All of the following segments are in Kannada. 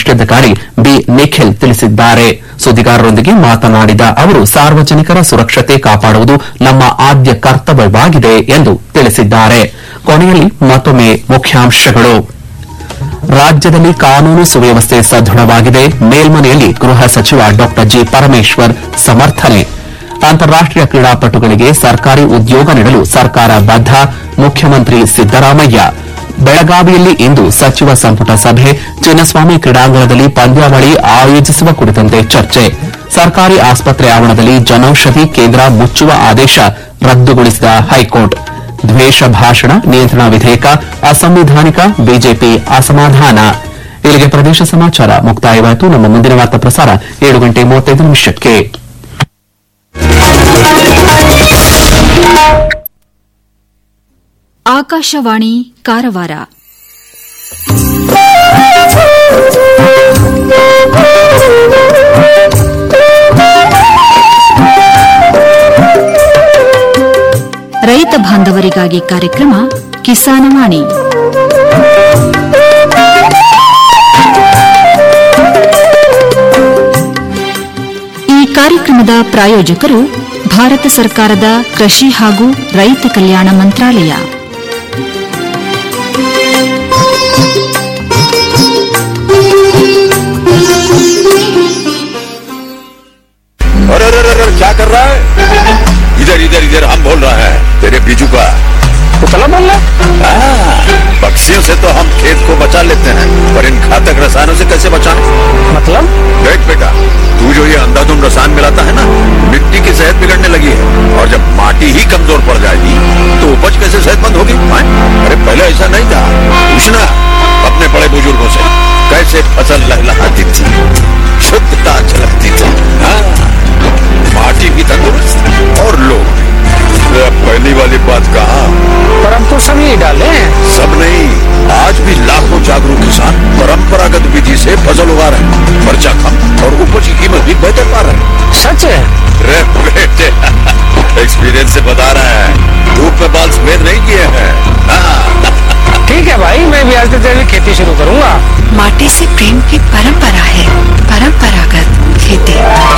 ವರಿಷ್ಠಾಧಿಕಾರಿ ಬಿ ನಿಖಿಲ್ ತಿಳಿಸಿದ್ದಾರೆ ಸುದ್ದಿಗಾರರೊಂದಿಗೆ ಮಾತನಾಡಿದ ಅವರು ಸಾರ್ವಜನಿಕರ ಸುರಕ್ಷತೆ ಕಾಪಾಡುವುದು ನಮ್ಮ ಆದ್ಯ ಕರ್ತವ್ಯವಾಗಿದೆ ಎಂದು ತಿಳಿಸಿದ್ದಾರೆ ಕೊನೆಯಲ್ಲಿ ಮತ್ತೊಮ್ಮೆ ಮುಖ್ಯಾಂಶಗಳು ರಾಜ್ಯದಲ್ಲಿ ಕಾನೂನು ಸುವ್ಯವಸ್ಥೆ ಸದೃಢವಾಗಿದೆ ಮೇಲ್ಮನೆಯಲ್ಲಿ ಗೃಹ ಸಚಿವ ಡಾ ಜಿ ಪರಮೇಶ್ವರ್ ಸಮರ್ಥನೆ ಅಂತಾರಾಷ್ಟೀಯ ಕ್ರೀಡಾಪಟುಗಳಿಗೆ ಸರ್ಕಾರಿ ಉದ್ಯೋಗ ನೀಡಲು ಸರ್ಕಾರ ಬದ್ಧ ಮುಖ್ಯಮಂತ್ರಿ ಸಿದ್ದರಾಮಯ್ಯ ಬೆಳಗಾವಿಯಲ್ಲಿ ಇಂದು ಸಚಿವ ಸಂಪುಟ ಸಭೆ ಚಿನ್ನಸ್ವಾಮಿ ಕ್ರೀಡಾಂಗಣದಲ್ಲಿ ಪಂದ್ಯಾವಳಿ ಆಯೋಜಿಸುವ ಕುರಿತಂತೆ ಚರ್ಚೆ ಸರ್ಕಾರಿ ಆಸ್ಪತ್ರೆ ಆವರಣದಲ್ಲಿ ಜನೌಷಧಿ ಕೇಂದ್ರ ಮುಚ್ಚುವ ಆದೇಶ ರದ್ದುಗೊಳಿಸಿದ ಹೈಕೋರ್ಟ್ ದ್ವೇಷ ಭಾಷಣ ನಿಯಂತ್ರಣ ವಿಧೇಯಕ ಅಸಂವಿಧಾನಿಕ ಬಿಜೆಪಿ ಅಸಮಾಧಾನ ಇಲ್ಲಿಗೆ ಪ್ರದೇಶ ಸಮಾಚಾರ ಮುಕ್ತಾಯವಾಯಿತು ನಮ್ಮ ಮುಂದಿನ ವಾರ್ತಾ ಪ್ರಸಾರ ಏಳು ಗಂಟೆ ಮೂವತ್ತೈದು ನಿಮಿಷಕ್ಕೆ ಆಕಾಶವಾಣಿ ಕಾರವಾರ ರೈತ ಬಾಂಧವರಿಗಾಗಿ ಕಾರ್ಯಕ್ರಮ ಕಿಸಾನವಾಣಿ ಈ ಕಾರ್ಯಕ್ರಮದ ಪ್ರಾಯೋಜಕರು ಭಾರತ ಸರ್ಕಾರದ ಕೃಷಿ ಹಾಗೂ ರೈತ ಕಲ್ಯಾಣ ಮಂತ್ರಾಲಯ अरे अरे अरे अरे, क्या कर रहा है इधर इधर इधर हम बोल रहे हैं तेरे बीजू का पुतला बोल रहा पक्षियों से तो हम खेत को बचा लेते हैं पर इन घातक रसायनों से कैसे बचाएं मतलब देख बेटा तू जो ये अंधाधुंध रसायन मिलाता है ना मिट्टी की सेहत बिगड़ने लगी है और जब माटी ही कमजोर पड़ जाएगी तो उपज कैसे सेहतमंद होगी हाँ? अरे पहले ऐसा नहीं था पूछना अपने बड़े बुजुर्गों से कैसे फसल लहलहाती थी शुद्धता झलकती थी हाँ पार्टी भी तंदुरुस्त और लोग भी। अरे अब पहली वाली बात कहा पर हम तो सभी डाले सब नहीं आज भी लाखों जागरूक किसान परंपरागत विधि से फसल उगा रहे हैं खर्चा कम और उपज की कीमत भी बेहतर पा रहे हैं सच है रे बेटे एक्सपीरियंस से बता रहे हैं धूप में बाल सफेद नहीं किए हैं हाँ, ठीक है भाई मैं भी आज से जैविक खेती शुरू करूंगा माटी से प्रेम की परंपरा है परंपरागत खेती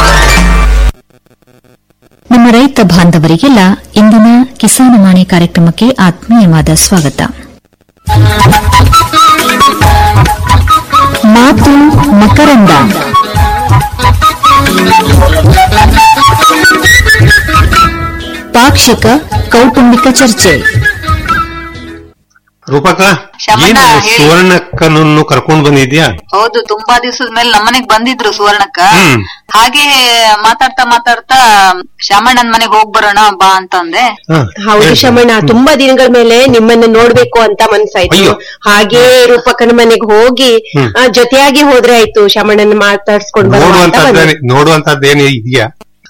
ನಮ್ಮ ರೈತ ಬಾಂಧವರಿಗೆಲ್ಲ ಇಂದಿನ ಕಿಸಾನವಾಣಿ ಕಾರ್ಯಕ್ರಮಕ್ಕೆ ಆತ್ಮೀಯವಾದ ಸ್ವಾಗತ ಮಾತು ಮಕರಂದ ಪಾಕ್ಷಿಕ ಕೌಟುಂಬಿಕ ಚರ್ಚೆ ರೂಪಕ ಶಮನ, ಏನು ಹೇಳಿ. ಸುವರ್ಣಕ್ಕನನ್ನು ಕರ್ಕೊಂಡ್ ಬಂದಿದ್ಯಾ ಹೌದು ತುಂಬಾ ದಿವಸದ ಮೇಲೆ ನಮ್ಮನೆಗ್ ಬಂದಿದ್ರು ಸುವರ್ಣಕ್ಕ ಹ್ಮ್. ಹಾಗೆ ಮಾತಾಡ್ತಾ ಮಾತಾಡ್ತಾ ಶಾಮಣ್ಣನ್ ಮನೆಗ್ ಹೋಗ್ ಬರೋಣ ಬಾ ಅಂತಂದೆ ಹ, ಹೌದು ಹೇಳ್ತೀನಿ. ಶಮಣ್ಣ ತುಂಬಾ ದಿನಗಳ ಮೇಲೆ ನಿಮ್ಮನ್ನ ನೋಡ್ಬೇಕು ಅಂತ ಮನ್ಸಾಯ್ತು ಅಯ್ಯೋ. ಹಾಗೆ ರೂಪಕನ ಮನೆಗೆ ಹೋಗಿ ಹ್ಮ್. ಆ, ಜೊತೆಯಾಗಿ ಹೋದ್ರೆ ಆಯ್ತು ಶಮಣ್ಣನ ಮಾತಾಡ್ಸ್ಕೊಂಡ್ ಬರೋಣ ಅಂತ ಬಂದೆ. ನೋಡುವಂತದ್ದೇನೆ ನೋಡುವಂತದ್ದೇನು ಇದೆಯಾ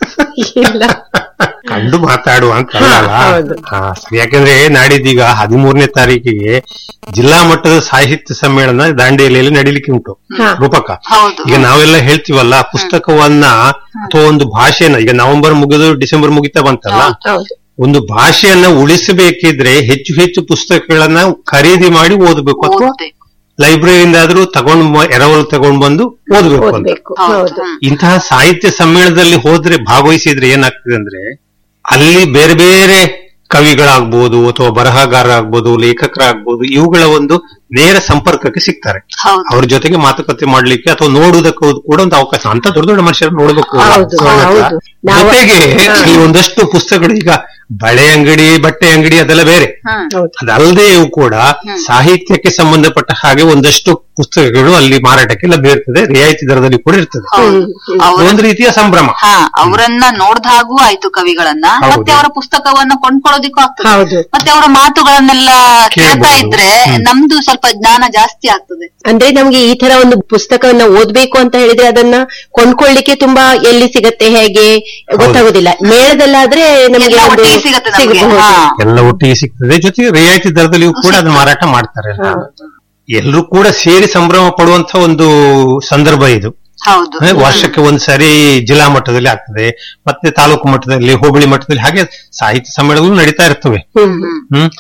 ಇಲ್ಲ ಕಂಡು ಮಾತಾಡುವ ಅಂತ ಹಾ, ಅಲ್ಲ ಹೌದು. ಹಾ, ಸರಿ. ಯಾಕಂದ್ರೆ ನಾಡಿದ್ದೀಗ ಹದಿಮೂರನೇ ತಾರೀಕಿಗೆ ಜಿಲ್ಲಾ ಮಟ್ಟದ ಸಾಹಿತ್ಯ ಸಮ್ಮೇಳನ ದಾಂಡೇಲಿಯಲ್ಲಿ ನಡೀಲಿಕ್ಕೆ ಉಂಟು ಹಾ. ರೂಪಕ ಹೌದು ಈಗ ನಾವೆಲ್ಲ ಹೇಳ್ತೀವಲ್ಲ ಪುಸ್ತಕವನ್ನ ಅಥವಾ ಒಂದು ಭಾಷೆನ ಈಗ ನವೆಂಬರ್ ಮುಗಿದು ಡಿಸೆಂಬರ್ ಮುಗಿತಾ ಬಂತಲ್ಲ ಹೌದು ಒಂದು ಭಾಷೆಯನ್ನ ಉಳಿಸಬೇಕಿದ್ರೆ ಹೆಚ್ಚು ಹೆಚ್ಚು ಪುಸ್ತಕಗಳನ್ನ ಖರೀದಿ ಮಾಡಿ ಓದಬೇಕು ಅಥವಾ ಓದ್ಬೇಕು. ಲೈಬ್ರರಿಯಿಂದ ಆದ್ರೂ ತಗೊಂಡ್ ಬ- ಎರವಲು ತಗೊಂಡ್ ಬಂದು ಓದಬೇಕು ಅಂತ ಓದ್ಬೇಕು ಹೌದು ಹೌದು ಹ್ಮ್. ಇಂತಹ ಸಾಹಿತ್ಯ ಸಮ್ಮೇಳನದಲ್ಲಿ ಹೋದ್ರೆ ಭಾಗವಹಿಸಿದ್ರೆ ಏನಾಗ್ತದೆ ಅಂದ್ರೆ ಅಲ್ಲಿ ಬೇರೆ ಬೇರೆ ಕವಿಗಳಾಗ್ಬೋದು ಅಥವಾ ಬರಹಗಾರರಾಗ್ಬೋದು ಲೇಖಕರಾಗ್ಬೋದು ಇವುಗಳ ಒಂದು ನೇರ ಸಂಪರ್ಕಕ್ಕೆ ಸಿಗ್ತಾರೆ ಹೌದು ಅವ್ರ ಜೊತೆಗೆ ಮಾತುಕತೆ ಮಾಡ್ಲಿಕ್ಕೆ ಅಥವಾ ನೋಡುವುದಕ್ಕೂ ಕೂಡ ಒಂದು ಅವಕಾಶ ಅಂತ ದೊಡ್ಡ ದೊಡ್ಡ ಮನುಷ್ಯರು ನೋಡ್ಬೇಕು ಹೌದು, ಸುವರ್ಣ ಹತ್ರ. ಹೌದು. ನಾವು- ಜೊತೆಗೆ ಹಾ. ಈ ಒಂದಷ್ಟು ಪುಸ್ತಕಗಳು ಈಗ ಬಳೆ ಅಂಗಡಿ ಬಟ್ಟೆ ಅಂಗಡಿ ಅದೆಲ್ಲ ಬೇರೆ ಹ್ಮ್ ಹೌದು ಅದಲ್ಲದೆ ಇವು ಕೂಡ ಸಾಹಿತ್ಯಕ್ಕೆ ಸಂಬಂಧಪಟ್ಟ ಹಾಗೆ ಒಂದಷ್ಟು ಪುಸ್ತಕಗಳು ಅಲ್ಲಿ ಮಾರಾಟಕ್ಕೆ ಲಭ್ಯ ಇರ್ತದೆ ರಿಯಾಯಿತಿ ದರದಲ್ಲಿ ಕೂಡ ಇರ್ತದೆ ಹೌದು ಅವ್ರ ಒಂದು ರೀತಿಯ ಸಂಭ್ರಮ ಹಾ ಅವರನ್ನ ನೋಡ್ದ ಹಾಗೂ ಆಯ್ತು ಕವಿಗಳನ್ನ ಹೌದು. ಮತ್ತೆ ಅವರ ಪುಸ್ತಕವನ್ನ ಕೊಂಡ್ಕೊಳ್ಳೋದಿಕ್ಕೂ ಆಗ್ತದೆ ಹೌದು. ಮತ್ತೆ ಅವರ ಮಾತುಗಳನ್ನೆಲ್ಲ ಕೇಳ್ತಾ ಕೇಳ್ಬೋದು. ಇದ್ರೆ ನಮ್ದು ಸ್ವಲ್ಪ ಜ್ಞಾನ ಜಾಸ್ತಿ ಆಗ್ತದೆ ಅಂದ್ರೆ ನಮ್ಗೆ ಈ ತರ ಒಂದು ಪುಸ್ತಕವನ್ನ ಓದ್ಬೇಕು ಅಂತ ಹೇಳಿದ್ರೆ ಅದನ್ನ ಕೊಂಡ್ಕೊಳ್ಳಿಕ್ಕೆ ತುಂಬಾ ಎಲ್ಲಿ ಸಿಗತ್ತೆ ಹೇಗೆ ಗೊತ್ತಾಗುದಿಲ್ಲ ಮೇಳದಲ್ಲಾದ್ರೆ ನಮ್ಗೆ ಎಲ್ಲ ಒಂದು ಒಟ್ಟಿಗೆ ಸಿಗತ್ತೆ ನಮ್ಗೆ ಸಿಗಬಹುದು ಹಾ ಎಲ್ಲ ಒಟ್ಟಿಗೆ ಸಿಗ್ತದೆ ಜೊತೆಗೆ ರಿಯಾಯಿತಿ ದರದಲ್ಲಿಯೂ ಕೂಡ ಅದು ಮಾರಾಟ ಮಾಡ್ತಾರೆ ಎಲ್ಲರೂ ಕೂಡ ಸೇರಿ ಸಂಭ್ರಮ ಪಡುವಂತ ಒಂದು ಸಂದರ್ಭ ಇದು ಹೌದು ಅಂದ್ರೆ ವರ್ಷಕ್ಕೆ ಒಂದ್ಸರಿ ಜಿಲ್ಲಾ ಮಟ್ಟದಲ್ಲಿ ಆಗ್ತದೆ ಮತ್ತೆ ತಾಲೂಕು ಮಟ್ಟದಲ್ಲಿ ಹೋಬಳಿ ಮಟ್ಟದಲ್ಲಿ ಹಾಗೆ ಸಾಹಿತ್ಯ ಸಮ್ಮೇಳನಗಳು ನಡೀತಾ ಇರ್ತವೆ ಹ್ಮ್ ಹ್ಮ್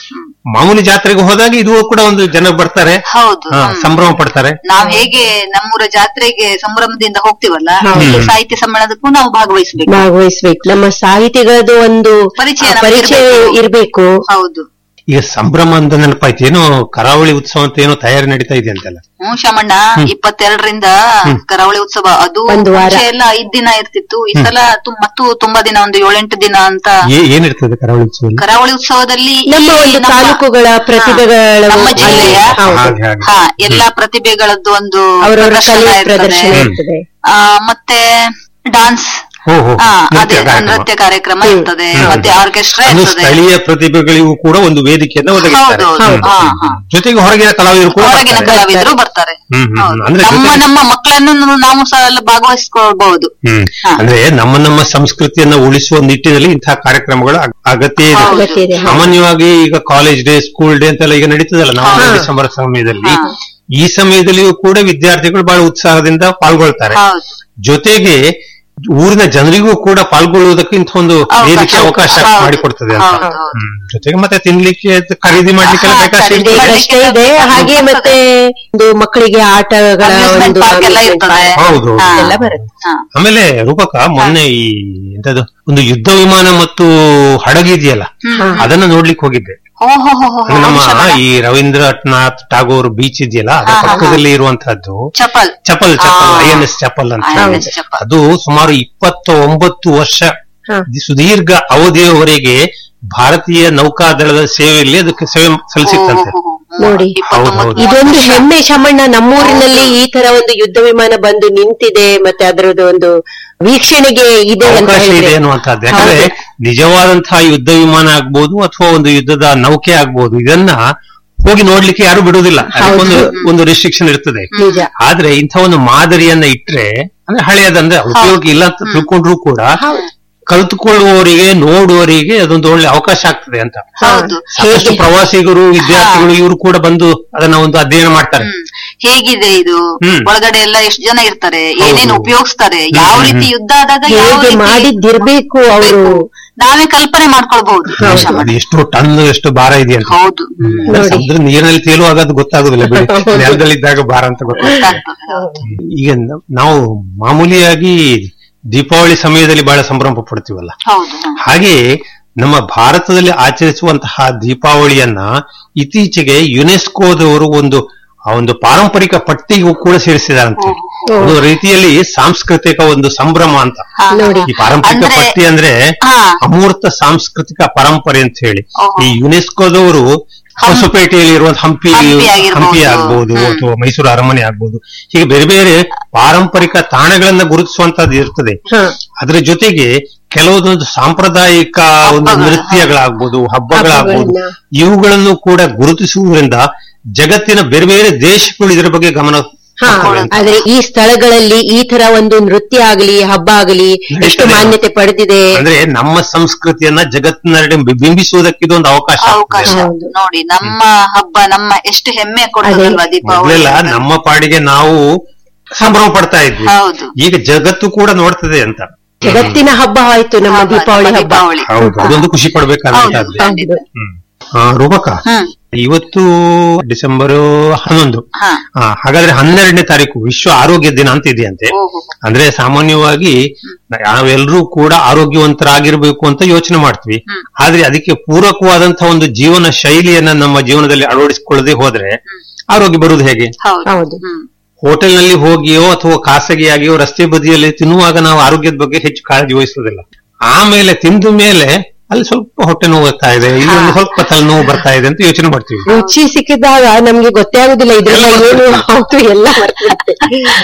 ಮಾಮೂಲಿ ಜಾತ್ರೆಗೆ ಹೋದಾಗ ಇದು ಕೂಡ ಒಂದು ಜನ ಬರ್ತಾರೆ ಹೌದು ಹಾ, ಹ್ಮ್. ಸಂಭ್ರಮ ಪಡ್ತಾರೆ ನಾವ್ ಹೇಗೆ ನಮ್ಮೂರ ಜಾತ್ರೆಗೆ ಸಂಭ್ರಮದಿಂದ ಹೋಗ್ತೀವಲ್ಲ ಹೌದು. ಹೀಗೆ ಸಾಹಿತ್ಯ ಸಮ್ಮೇಳನಕ್ಕೂ ನಾವು ಭಾಗವಹಿಸ್ಬೇಕು ಭಾಗವಹಿಸ್ಬೇಕು ನಮ್ಮ ಸಾಹಿತಿಗಳದ್ದು ಒಂದು ಪರಿಚಯ ಆ, ನಮ್ಗೆ ಪರಿಚಯ ಇರ್ಬೇಕು. ಇರ್ಬೇಕು ಹೌದು ಈಗ ಸಂಭ್ರಮ ಅಂತ ನೆನಪಾಯ್ತು ಏನೋ ಕರಾವಳಿ ಉತ್ಸವ ಅಂತ ಏನೋ ತಯಾರಿ ನಡೀತಾ ಇದೆ ಅಂತೆಲ್ಲ ಹ್ಮ್ ಶಾಮಣ್ಣ ಇಪ್ಪತ್ತೆರಡರಿಂದ ಕರಾವಳಿ ಉತ್ಸವ ಅದು ಒಂದು ವಾರ. ಮುಂಚೆ ಎಲ್ಲ ಐದ್ ದಿನ ಇರ್ತಿತ್ತು ಈ ಸಲ ತು- ಮತ್ತು ತುಂಬಾ ದಿನ ಒಂದು ಏಳೆಂಟು ದಿನ ಅಂತ ಏ- ಏನಿರ್ತದೆ ಕರಾವಳಿ ಉತ್ಸವ ಕರಾವಳಿ ಉತ್ಸವದಲ್ಲಿ ನಮ್ಮ ಈ ಒಂದು ನಮ್ಮ- ತಾಲೂಕುಗಳ ಪ್ರತಿಭೆಗಳ ನಮ್ಮ ಜಿಲ್ಲೆಯ ಹೌದು. ಹಾಗೆ ಹಾಗೆ ಹಾ ಎಲ್ಲಾ ಪ್ರತಿಭೆಗಳದ್ದು ಒಂದು ಅವರವರ ಪ್ರದರ್ಶನ ಕಲೆ ಇರ್ತದೆ. ಪ್ರದರ್ಶನ ಹ್ಮ್. ಇರ್ತದೆ ಆ, ಮತ್ತೆ ಡಾನ್ಸ್ ಹೋ, ಹೋ, ಹಾ ನೃತ್ಯ ಅದೇ ಕಾರ್ಯಕ್ರಮ. ನೃತ್ಯ ಕಾರ್ಯಕ್ರಮ ಇರ್ತದೆ ಮತ್ತೆ ಆರ್ಕೆಸ್ಟ್ರಾ ಅದು ಇರ್ತದೆ ಸ್ಥಳೀಯ ಪ್ರತಿಭೆಗಳಿಗೂ ಕೂಡ ಒಂದು ವೇದಿಕೆಯನ್ನ ಒದಗಿಸ್ತಾರೆ ಹೌದು, ಹೌದು. ಹಾ, ಹಾ. ಜೊತೆಗೆ ಹೊರಗಿನ ಕಲಾವಿದರು ಕೂಡ ಹೊರಗಿನ ಬರ್ತಾರೆ. ಕಲಾವಿದರು ಬರ್ತಾರೆ ಹ್ಮ್, ಹ್ಮ್, ಹೌದು. ಅಂದ್ರೆ ನಮ್ಮ ಜೊತೆಗೆ- ನಮ್ಮ ಮಕ್ಕಳನ್ನು ನಾವು ಸಹ ಎಲ್ಲ ಭಾಗವಹಿಸ್ಕೊಳ್ಬಹುದು ಹ್ಮ್ ಹಾ. ಅಂದ್ರೆ ನಮ್ಮ ನಮ್ಮ ಸಂಸ್ಕೃತಿಯನ್ನ ಉಳಿಸುವ ನಿಟ್ಟಿನಲ್ಲಿ ಇಂತಹ ಕಾರ್ಯಕ್ರಮಗಳ ಅಗ್- ಅಗತ್ಯ ಇದೆ ಹೌದು. ಅಗತ್ಯ ಇದೆ. ಸಾಮಾನ್ಯವಾಗಿ ಈಗ ಕಾಲೇಜ್ ಡೇ ಸ್ಕೂಲ್ ಡೇ ಅಂತೆಲ್ಲ ಈಗ ನಡೀತದಲ್ಲ ನವೆಂಬರ್ ಡಿಸೆಂಬರ್ ಸಮಯದಲ್ಲಿ ಈ ಸಮಯದಲ್ಲಿಯೂ ಕೂಡ ವಿದ್ಯಾರ್ಥಿಗಳು ಬಹಳ ಉತ್ಸಾಹದಿಂದ ಪಾಲ್ಗೊಳ್ತಾರೆ ಹೌದು ಜೊತೆಗೆ ಊರಿನ ಜನರಿಗೂ ಕೂಡ ಪಾಲ್ಗೊಳ್ಳುವುದಕ್ಕೆ ಇಂಥ ಒಂದು ಅವಕಾಶ. ವೇದಿಕೆ ಅವಕಾಶ ಹೌದು. ಮಾಡಿಕೊಡ್ತದೆ ಅಂತ ಹೌದು, ಹೌದು. ಹ್ಮ್. ಜೊತೆಗೆ ಮತ್ತೆ ತಿನ್ಲಿಕ್ಕೆ ಅದು ಖರೀದಿ ಮಾಡ್ಲಿಕ್ಕೆಲ್ಲ ಹಾ, ಬೇಕಾಷ್ಟು ಖರೀದಿ ಇರ್ತದೆ. ಮಾಡ್ಲಿಕ್ಕೆ ಅಷ್ಟೇ ಇದೆ ಹಾಗೆ ಮತ್ತೆ ಒಂದು ಮಕ್ಕಳಿಗೆ ಆಟಗಳ Amusement ಒಂದು park ಎಲ್ಲ amusement ಇರ್ತದೆ. park ಹೌದು ಹಾ. ಎಲ್ಲ ಬರುತ್ತೆ ಹಾ. ಆಮೇಲೆ ರೂಪಕ ಮೊನ್ನೆ ಈ ಎಂತದು ಒಂದು ಯುದ್ಧ ವಿಮಾನ ಮತ್ತು ಹಡಗಿದೆಯಲ್ಲ ಅದನ್ನ ನೋಡ್ಲಿಕ್ಕೆ ಹೋಗಿದ್ದೆ ಹೋ ಹೋ ಹೋ ಹೋ ಅದು ನಮ್ಮ ಶಬನ. ಈ ರವೀಂದ್ರನಾಥ್ ಟಾಗೋರ್ ಬೀಚ್ ಇದೆಯಲ್ಲ ಅದರ ಹಾ, ಹಾ, ಪಕ್ಕದಲ್ಲಿ ಇರುವಂತಹದ್ದು ಚಪಲ್ ಚಪಲ್ ಚಪಲ್ ಆ. ಐ ಎನ್ ಎಸ್ ಚಪಲ್ ಅಂತ INS ಹೇಳಿ. ಚಪಲ್. ಅದು ಸುಮಾರು ಇಪ್ಪತ್ತ ಒಂಬತ್ತು ವರ್ಷ ಹಾ. ಸುದೀರ್ಘ ಅವಧಿಯವರೆಗೆ ಭಾರತೀಯ ನೌಕಾದಳದ ಸೇವೆಯಲ್ಲಿ ಅದಕ್ಕೆ ಸೇವೆ ಸಲ್ಲಿಸಿತ್ತಂತೆ ಓ, ಹೋ, ಹೋ, ಹೋ. ನೋಡಿ. ಇಪ್ಪತ್ತೊಂಬತ್ತು ಹೌದು, ಹೌದು. ಇದೊಂದು ಹೆಮ್ಮೆ ಶಮಣ್ಣ ನಮ್ಮೂರಿನಲ್ಲಿ ಈ ತರ ಒಂದು ಯುದ್ಧ ವಿಮಾನ ಬಂದು ನಿಂತಿದೆ ಮತ್ತೆ ಅದರದ್ದು ಒಂದು ವೀಕ್ಷಣೆಗೆ ಇದೆ ಅಂತ ಅವಕಾಶ ಇದೆ ಹೇಳಿದ್ರೆ ಅನ್ನುವಂಥದ್ದು ಯಾಕಂದ್ರೆ ಹೌದು. ನಿಜವಾದಂತಹ ಯುದ್ಧ ವಿಮಾನ ಆಗ್ಬೋದು ಅಥವಾ ಒಂದು ಯುದ್ಧದ ನೌಕೆ ಆಗ್ಬೋದು ಇದನ್ನ ಹೋಗಿ ನೋಡ್ಲಿಕ್ಕೆ ಯಾರು ಬಿಡುವುದಿಲ್ಲ ಅದಕ್ಕೊಂದು ಒಂದು ರಿಸ್ಟ್ರಿಕ್ಷನ್ ಇರ್ತದೆ ನಿಜ. ಆದ್ರೆ ಇಂಥ ಒಂದು ಮಾದರಿಯನ್ನ ಇಟ್ರೆ ಅಂದ್ರೆ ಹಳೆಯದಂದ್ರೆ ಉಪಯೋಗ ಇಲ್ಲ ಅಂತ ತಿಳ್ಕೊಂಡ್ರು ಕೂಡ ಕಲ್ತುಕೊಳ್ಳುವವರಿಗೆ ನೋಡುವವರಿಗೆ ಅದೊಂದು ಒಳ್ಳೆ ಅವಕಾಶ ಆಗ್ತದೆ ಅಂತ ಹೌದು ಸಾಕಷ್ಟು ಪ್ರವಾಸಿಗರು ವಿದ್ಯಾರ್ಥಿಗಳು ಇವರು ಕೂಡ ಬಂದು ಅದನ್ನ ಒಂದು ಅಧ್ಯಯನ ಮಾಡ್ತಾರೆ ಹ್ಮ್. ಹೇಗಿದೆ ಇದು ಹ್ಮ್. ಒಳಗಡೆ ಎಲ್ಲ ಎಷ್ಟು ಜನ ಇರ್ತಾರೆ ಏನೇನು ಉಪಯೋಗಿಸ್ತಾರೆ ಯಾವ ರೀತಿ ಯುದ್ಧ ಆದಾಗ ಯಾವ ಹೇಗೆ ರೀತಿ ಮಾಡಿದ್ದಿರ್ಬೇಕು ಅವರು ನಾವೇ ಕಲ್ಪನೆ ಮಾಡ್ಕೊಳ್ಬಹುದು ಅದು ಎಷ್ಟು ಟನ್ ಎಷ್ಟು ಭಾರ ಇದೆ ಅಂತ ಹೌದು ಹ್ಮ್. ಅಂದ್ರೆ ಸಮುದ್ರ ನೀರಿನಲ್ಲಿ ತೇಲುವಾಗ ಅದು ಗೊತ್ತಾಗುದಿಲ್ಲ ಬಿಡಿ ನೆಲದಲ್ಲಿದ್ದಾಗ ಭಾರ ಅಂತ ಗೊತ್ತಾಗ್ತದೆ ಗೊತ್ತಾಗ್ತದೆ, ಹೌದು. ಈಗ ನ- ನಾವು ಮಾಮೂಲಿಯಾಗಿ ದೀಪಾವಳಿ ಸಮಯದಲ್ಲಿ ಬಹಳ ಸಂಭ್ರಮ ಪಡ್ತೀವಲ್ಲ ಹೌದು ಹ್ಮ್. ಹಾಗೆ ನಮ್ಮ ಭಾರತದಲ್ಲಿ ಆಚರಿಸುವಂತಹ ದೀಪಾವಳಿಯನ್ನ ಇತ್ತೀಚೆಗೆ ಯುನೆಸ್ಕೋದವರು ಒಂದು ಆ ಒಂದು ಪಾರಂಪರಿಕ ಪಟ್ಟಿಗೂ ಕೂಡ ಸೇರಿಸಿದಾರಂತೆ ಒಂದು ರೀತಿಯಲ್ಲಿ ಸಾಂಸ್ಕೃತಿಕ ಒಂದು ಸಂಭ್ರಮ ಅಂತ ಹಾ, ನೋಡಿ. ಈ ಪಾರಂಪರಿಕ ಅಂದ್ರೆ- ಪಟ್ಟಿ ಅಂದ್ರೆ ಹಾ. ಅಮೂರ್ತ ಸಾಂಸ್ಕೃತಿಕ ಪರಂಪರೆ ಅಂತ ಹೇಳಿ ಓಹೋ. ಈ ಯುನೆಸ್ಕೋದವರು ಹೊಸಪೇಟೆಯಲ್ಲಿ ಇರುವಂತ ಹಂಪಿ ಹಂಪಿ ಆಗಿರ್ಬೋದು. ಹಂಪಿ ಆಗ್ಬಹುದು ಹ್ಮ್. ಅಥವಾ ಮೈಸೂರು ಅರಮನೆ ಆಗ್ಬಹುದು ಹೀಗೆ ಬೇರೆ ಬೇರೆ ಪಾರಂಪರಿಕ ತಾಣಗಳನ್ನ ಗುರುತಿಸುವಂತದ್ದು ಇರ್ತದೆ ಅದರ ಜೊತೆಗೆ ಕೆಲವೊಂದು ಸಾಂಪ್ರದಾಯಿಕ ಒಂದು ಹಬ್ಬಗಳು. ನೃತ್ಯಗಳಾಗ್ಬೋದು ಹಬ್ಬಗಳಾಗ್ಬೋದು ಹಬ್ಬಗಳನ್ನ. ಇವುಗಳನ್ನು ಕೂಡ ಗುರುತಿಸುವುದರಿಂದ ಜಗತ್ತಿನ ಬೇರೆ ಬೇರೆ ದೇಶಗಳು ಇದರ ಬಗ್ಗೆ ಗಮನ ಹಾ ಕೊಡ್ತವೆ ಅಂತ. ಆದ್ರೆ ಈ ಸ್ಥಳಗಳಲ್ಲಿ ಈ ತರ ಒಂದು ನೃತ್ಯ ಆಗಲಿ ಹಬ್ಬ ಆಗಲಿ ಎಷ್ಟು ನಡೀತದೆ. ಮಾನ್ಯತೆ ಪಡೆದಿದೆ ಅಂದ್ರೆ ನಮ್ಮ ಸಂಸ್ಕೃತಿಯನ್ನ ಜಗತ್ತಿನೆಡೆ ಬಿಂಬಿಸುವುದಕ್ಕೆ ಇದೊಂದು ಅವಕಾಶ ಅವಕಾಶ ಆಗ್ತದೆ. ಹೌದು. ನೋಡಿ ನಮ್ಮ ಹಬ್ಬ ನಮ್ಮ ಎಷ್ಟು ಹೆಮ್ಮೆ ಕೊಡ್ತದಲ್ವಾ ದೀಪಾವಳಿ ಮೊದಲೆಲ್ಲ ನಮ್ಮ ಪಾಡಿಗೆ ನಾವು ಸಂಭ್ರಮ ಪಡ್ತಾ ಇದ್ವಿ ಹೌದು ಈಗ ಜಗತ್ತು ಕೂಡ ನೋಡ್ತದೆ ಅಂತ ಜಗತ್ತಿನ ಹಬ್ಬ ಆಯ್ತು ನಮ್ಮ ಹಬ್ಬ, ದೀಪಾವಳಿ ನಮ್ಮ ಹಬ್ಬ ದೀಪಾವಳಿ ಹೌದು ಅದೊಂದು ಖುಷಿ ಹೌದು ಪಡ್ಬೇಕಾದಂತದ್ದು ಖಂಡಿತ ಹ್ಮ್ ಆ, ರೂಪಕ ಹ್ಮ್ ಇವತ್ತು ಡಿಸೆಂಬರ್ ಹನ್ನೊಂದು ಹಾ ಆ, ಹಾಗಾದ್ರೆ ಹನ್ನೆರಡನೇ ತಾರೀಕು ವಿಶ್ವ ಆರೋಗ್ಯ ದಿನ ಅಂತ ಇದೆಯಂತೆ ಓಹೋ ಅಂದ್ರೆ ಸಾಮಾನ್ಯವಾಗಿ ನಾವೆಲ್ಲರೂ ಕೂಡ ಆರೋಗ್ಯವಂತರಾಗಿರ್ಬೇಕು ಅಂತ ಯೋಚನೆ ಮಾಡ್ತೀವಿ ಆದ್ರೆ ಅದಕ್ಕೆ ಪೂರಕವಾದಂತಹ ಒಂದು ಜೀವನ ಶೈಲಿಯನ್ನ ನಮ್ಮ ಜೀವನದಲ್ಲಿ ಅಳವಡಿಸಿಕೊಳ್ಳದೆ ಹೋದ್ರೆ ಆರೋಗ್ಯ ಬರುವುದು ಹೇಗೆ ಹೌದು ಹೌದು. ಹ್ಮ್ ಹೋಟೆಲ್ ನಲ್ಲಿ ಹೋಗಿಯೋ ಅಥವಾ ಖಾಸಗಿಯಾಗಿಯೋ ರಸ್ತೆ ಬದಿಯಲ್ಲಿ ತಿನ್ನುವಾಗ ನಾವು ಆರೋಗ್ಯದ ಬಗ್ಗೆ ಹೆಚ್ಚು ಕಾಳಜಿ ವಹಿಸುವುದಿಲ್ಲ ಆಮೇಲೆ ತಿಂದ ಮೇಲೆ ಅಲ್ಲಿ ಸ್ವಲ್ಪ ಹೊಟ್ಟೆ ನೋವು ಬರ್ತಾ ಇದೆ ಇಲ್ಲಿ ಒಂದು ಸ್ವಲ್ಪ ತಲೆನೋವು ಬರ್ತಾ ಇದೆ ಅಂತ ಯೋಚನೆ ಮಾಡ್ತೀವಿ ರುಚಿ ಸಿಕ್ಕಿದಾಗ ನಮ್ಗೆ ಗೊತ್ತೇ ಆಗುದಿಲ್ಲ ಇದ್ರಿಂದ ಏನು ಹೌದು ಎಲ್ಲ ಮರ್ತ್ಬಿಡುತ್ತೆ.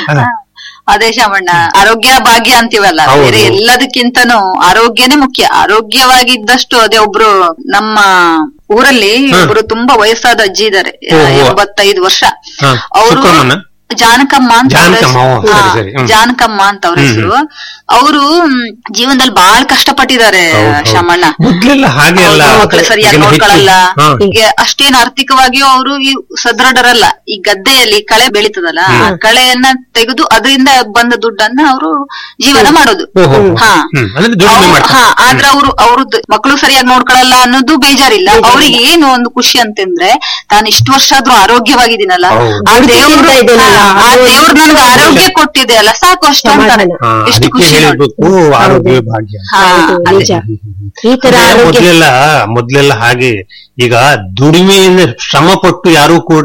ಅದೇ ಶಾಮಣ್ಣ ಆರೋಗ್ಯ ಭಾಗ್ಯ ಅಂತೀವಲ್ಲ ಹೌದು. ಬೇರೆ ಎಲ್ಲದಕ್ಕಿಂತನೂ ಆರೋಗ್ಯನೇ ಮುಖ್ಯ ಆರೋಗ್ಯವಾಗಿದ್ದಷ್ಟು ಅದೇ ಒಬ್ರು ನಮ್ಮ ಊರಲ್ಲಿ ಹಾ. ಒಬ್ರು ತುಂಬಾ ವಯಸ್ಸಾದ ಅಜ್ಜಿ ಇದಾರೆ ಓಹೋ. ಎಂಬತ್ತೈದು ವರ್ಷ ಹಾ, ಅವರು ಸುಕ್ಕಮ್ಮನ? ಜಾನಕಮ್ಮ ಅಂತ ಅವ್ರ ಜಾನಕಮ್ಮ, ಹೆಸ್ರು. ಓ, ಸರಿ, ಹಾ, ಸರಿ, ಹ್ಮ್. ಜಾನಕಮ್ಮ ಅಂತ ಅವ್ರ ಹ್ಮ್, ಹೆಸರು ಅವರು ಜೀವನದಲ್ಲಿ ಬಹಳ ಕಷ್ಟಪಟ್ಟಿದ್ದಾರೆ ಹೌದು, ಹೌದು. ಶಾಮಣ್ಣ ಮೊದ್ಲೆಲ್ಲ ಹಾಗೆ ಅಲ್ಲ ಅವ್ರ ಮಕ್ಳು ಸರಿಯಾಗಿ ಈಗ ಹೆಚ್ಚು- ನೋಡ್ಕೊಳಲ್ಲ ಹಾ. ಈಗ ಅಷ್ಟೇನ್ ಆರ್ಥಿಕವಾಗಿಯೂ ಅವರು ಈ ಸದೃಢರಲ್ಲ ಈ ಗದ್ದೆಯಲ್ಲಿ ಕಳೆ ಬೆಳೀತದಲ್ಲ ಆ ಕಳೆಯನ್ನ ತೆಗೆದು ಅದರಿಂದ ಬಂದ ದುಡ್ಡನ್ನ ಅವರು ಜೀವನ ಮಾಡೋದು ಓಹೋ. ಹಾ ಹ್ಮ್. ಅಂದ್ರೆ ದುಡಿಮೆ ಅವ್ರು- ಮಾಡ್ತಾರೆ. ಹಾ ಆದ್ರೆ ಅವರು ಅವ್ರದ್ದು ಮಕ್ಕಳು ಸರಿಯಾಗಿ ನೋಡ್ಕೊಳಲ್ಲ ಅನ್ನೋದು ಬೇಜಾರಿಲ್ಲ ಅವ್ರಿಗೆ ಏನು ಒಂದು ಖುಷಿ ಅಂತಂದ್ರೆ ತಾನು ಇಷ್ಟು ವರ್ಷ ಆದ್ರೂ ಆರೋಗ್ಯವಾಗಿದ್ದೀನಲ್ಲ ಹೌದು. ಆ ದೇವ್ರು ದುಡ್ಡು ತಿಂತಾ ಇದ್ದೀನಲ್ಲ, ಆ ಅದು ದೇವ್ರು ನನ್ಗೆ ಆರೋಗ್ಯ ಕೊಟ್ಟಿದೆ ಅಲ್ಲ ಸಾಕು ಅಷ್ಟೇ ಅಂತಾರೆ ಸಮಾಧಾನ. ಹಾ, ಎಷ್ಟು ಅದಕ್ಕೆ ಖುಷಿ ನೋಡಿ ಹೇಳಿರ್ಬೇಕು ಆರೋಗ್ಯವೇ ಭಾಗ್ಯ ಹಾ ಹೌದು, ಅದೇ. ನಿಜ ಈ ತರ ಅಂದ್ರೆ ಆರೋಗ್ಯ ಮೊದ್ಲೆಲ್ಲ ಮೊದ್ಲೆಲ್ಲ ಹಾಗೆ ಈಗ ದುಡಿಮೆಯಿಂದ ಶ್ರಮ ಪಟ್ಟು ಯಾರು ಕೂಡ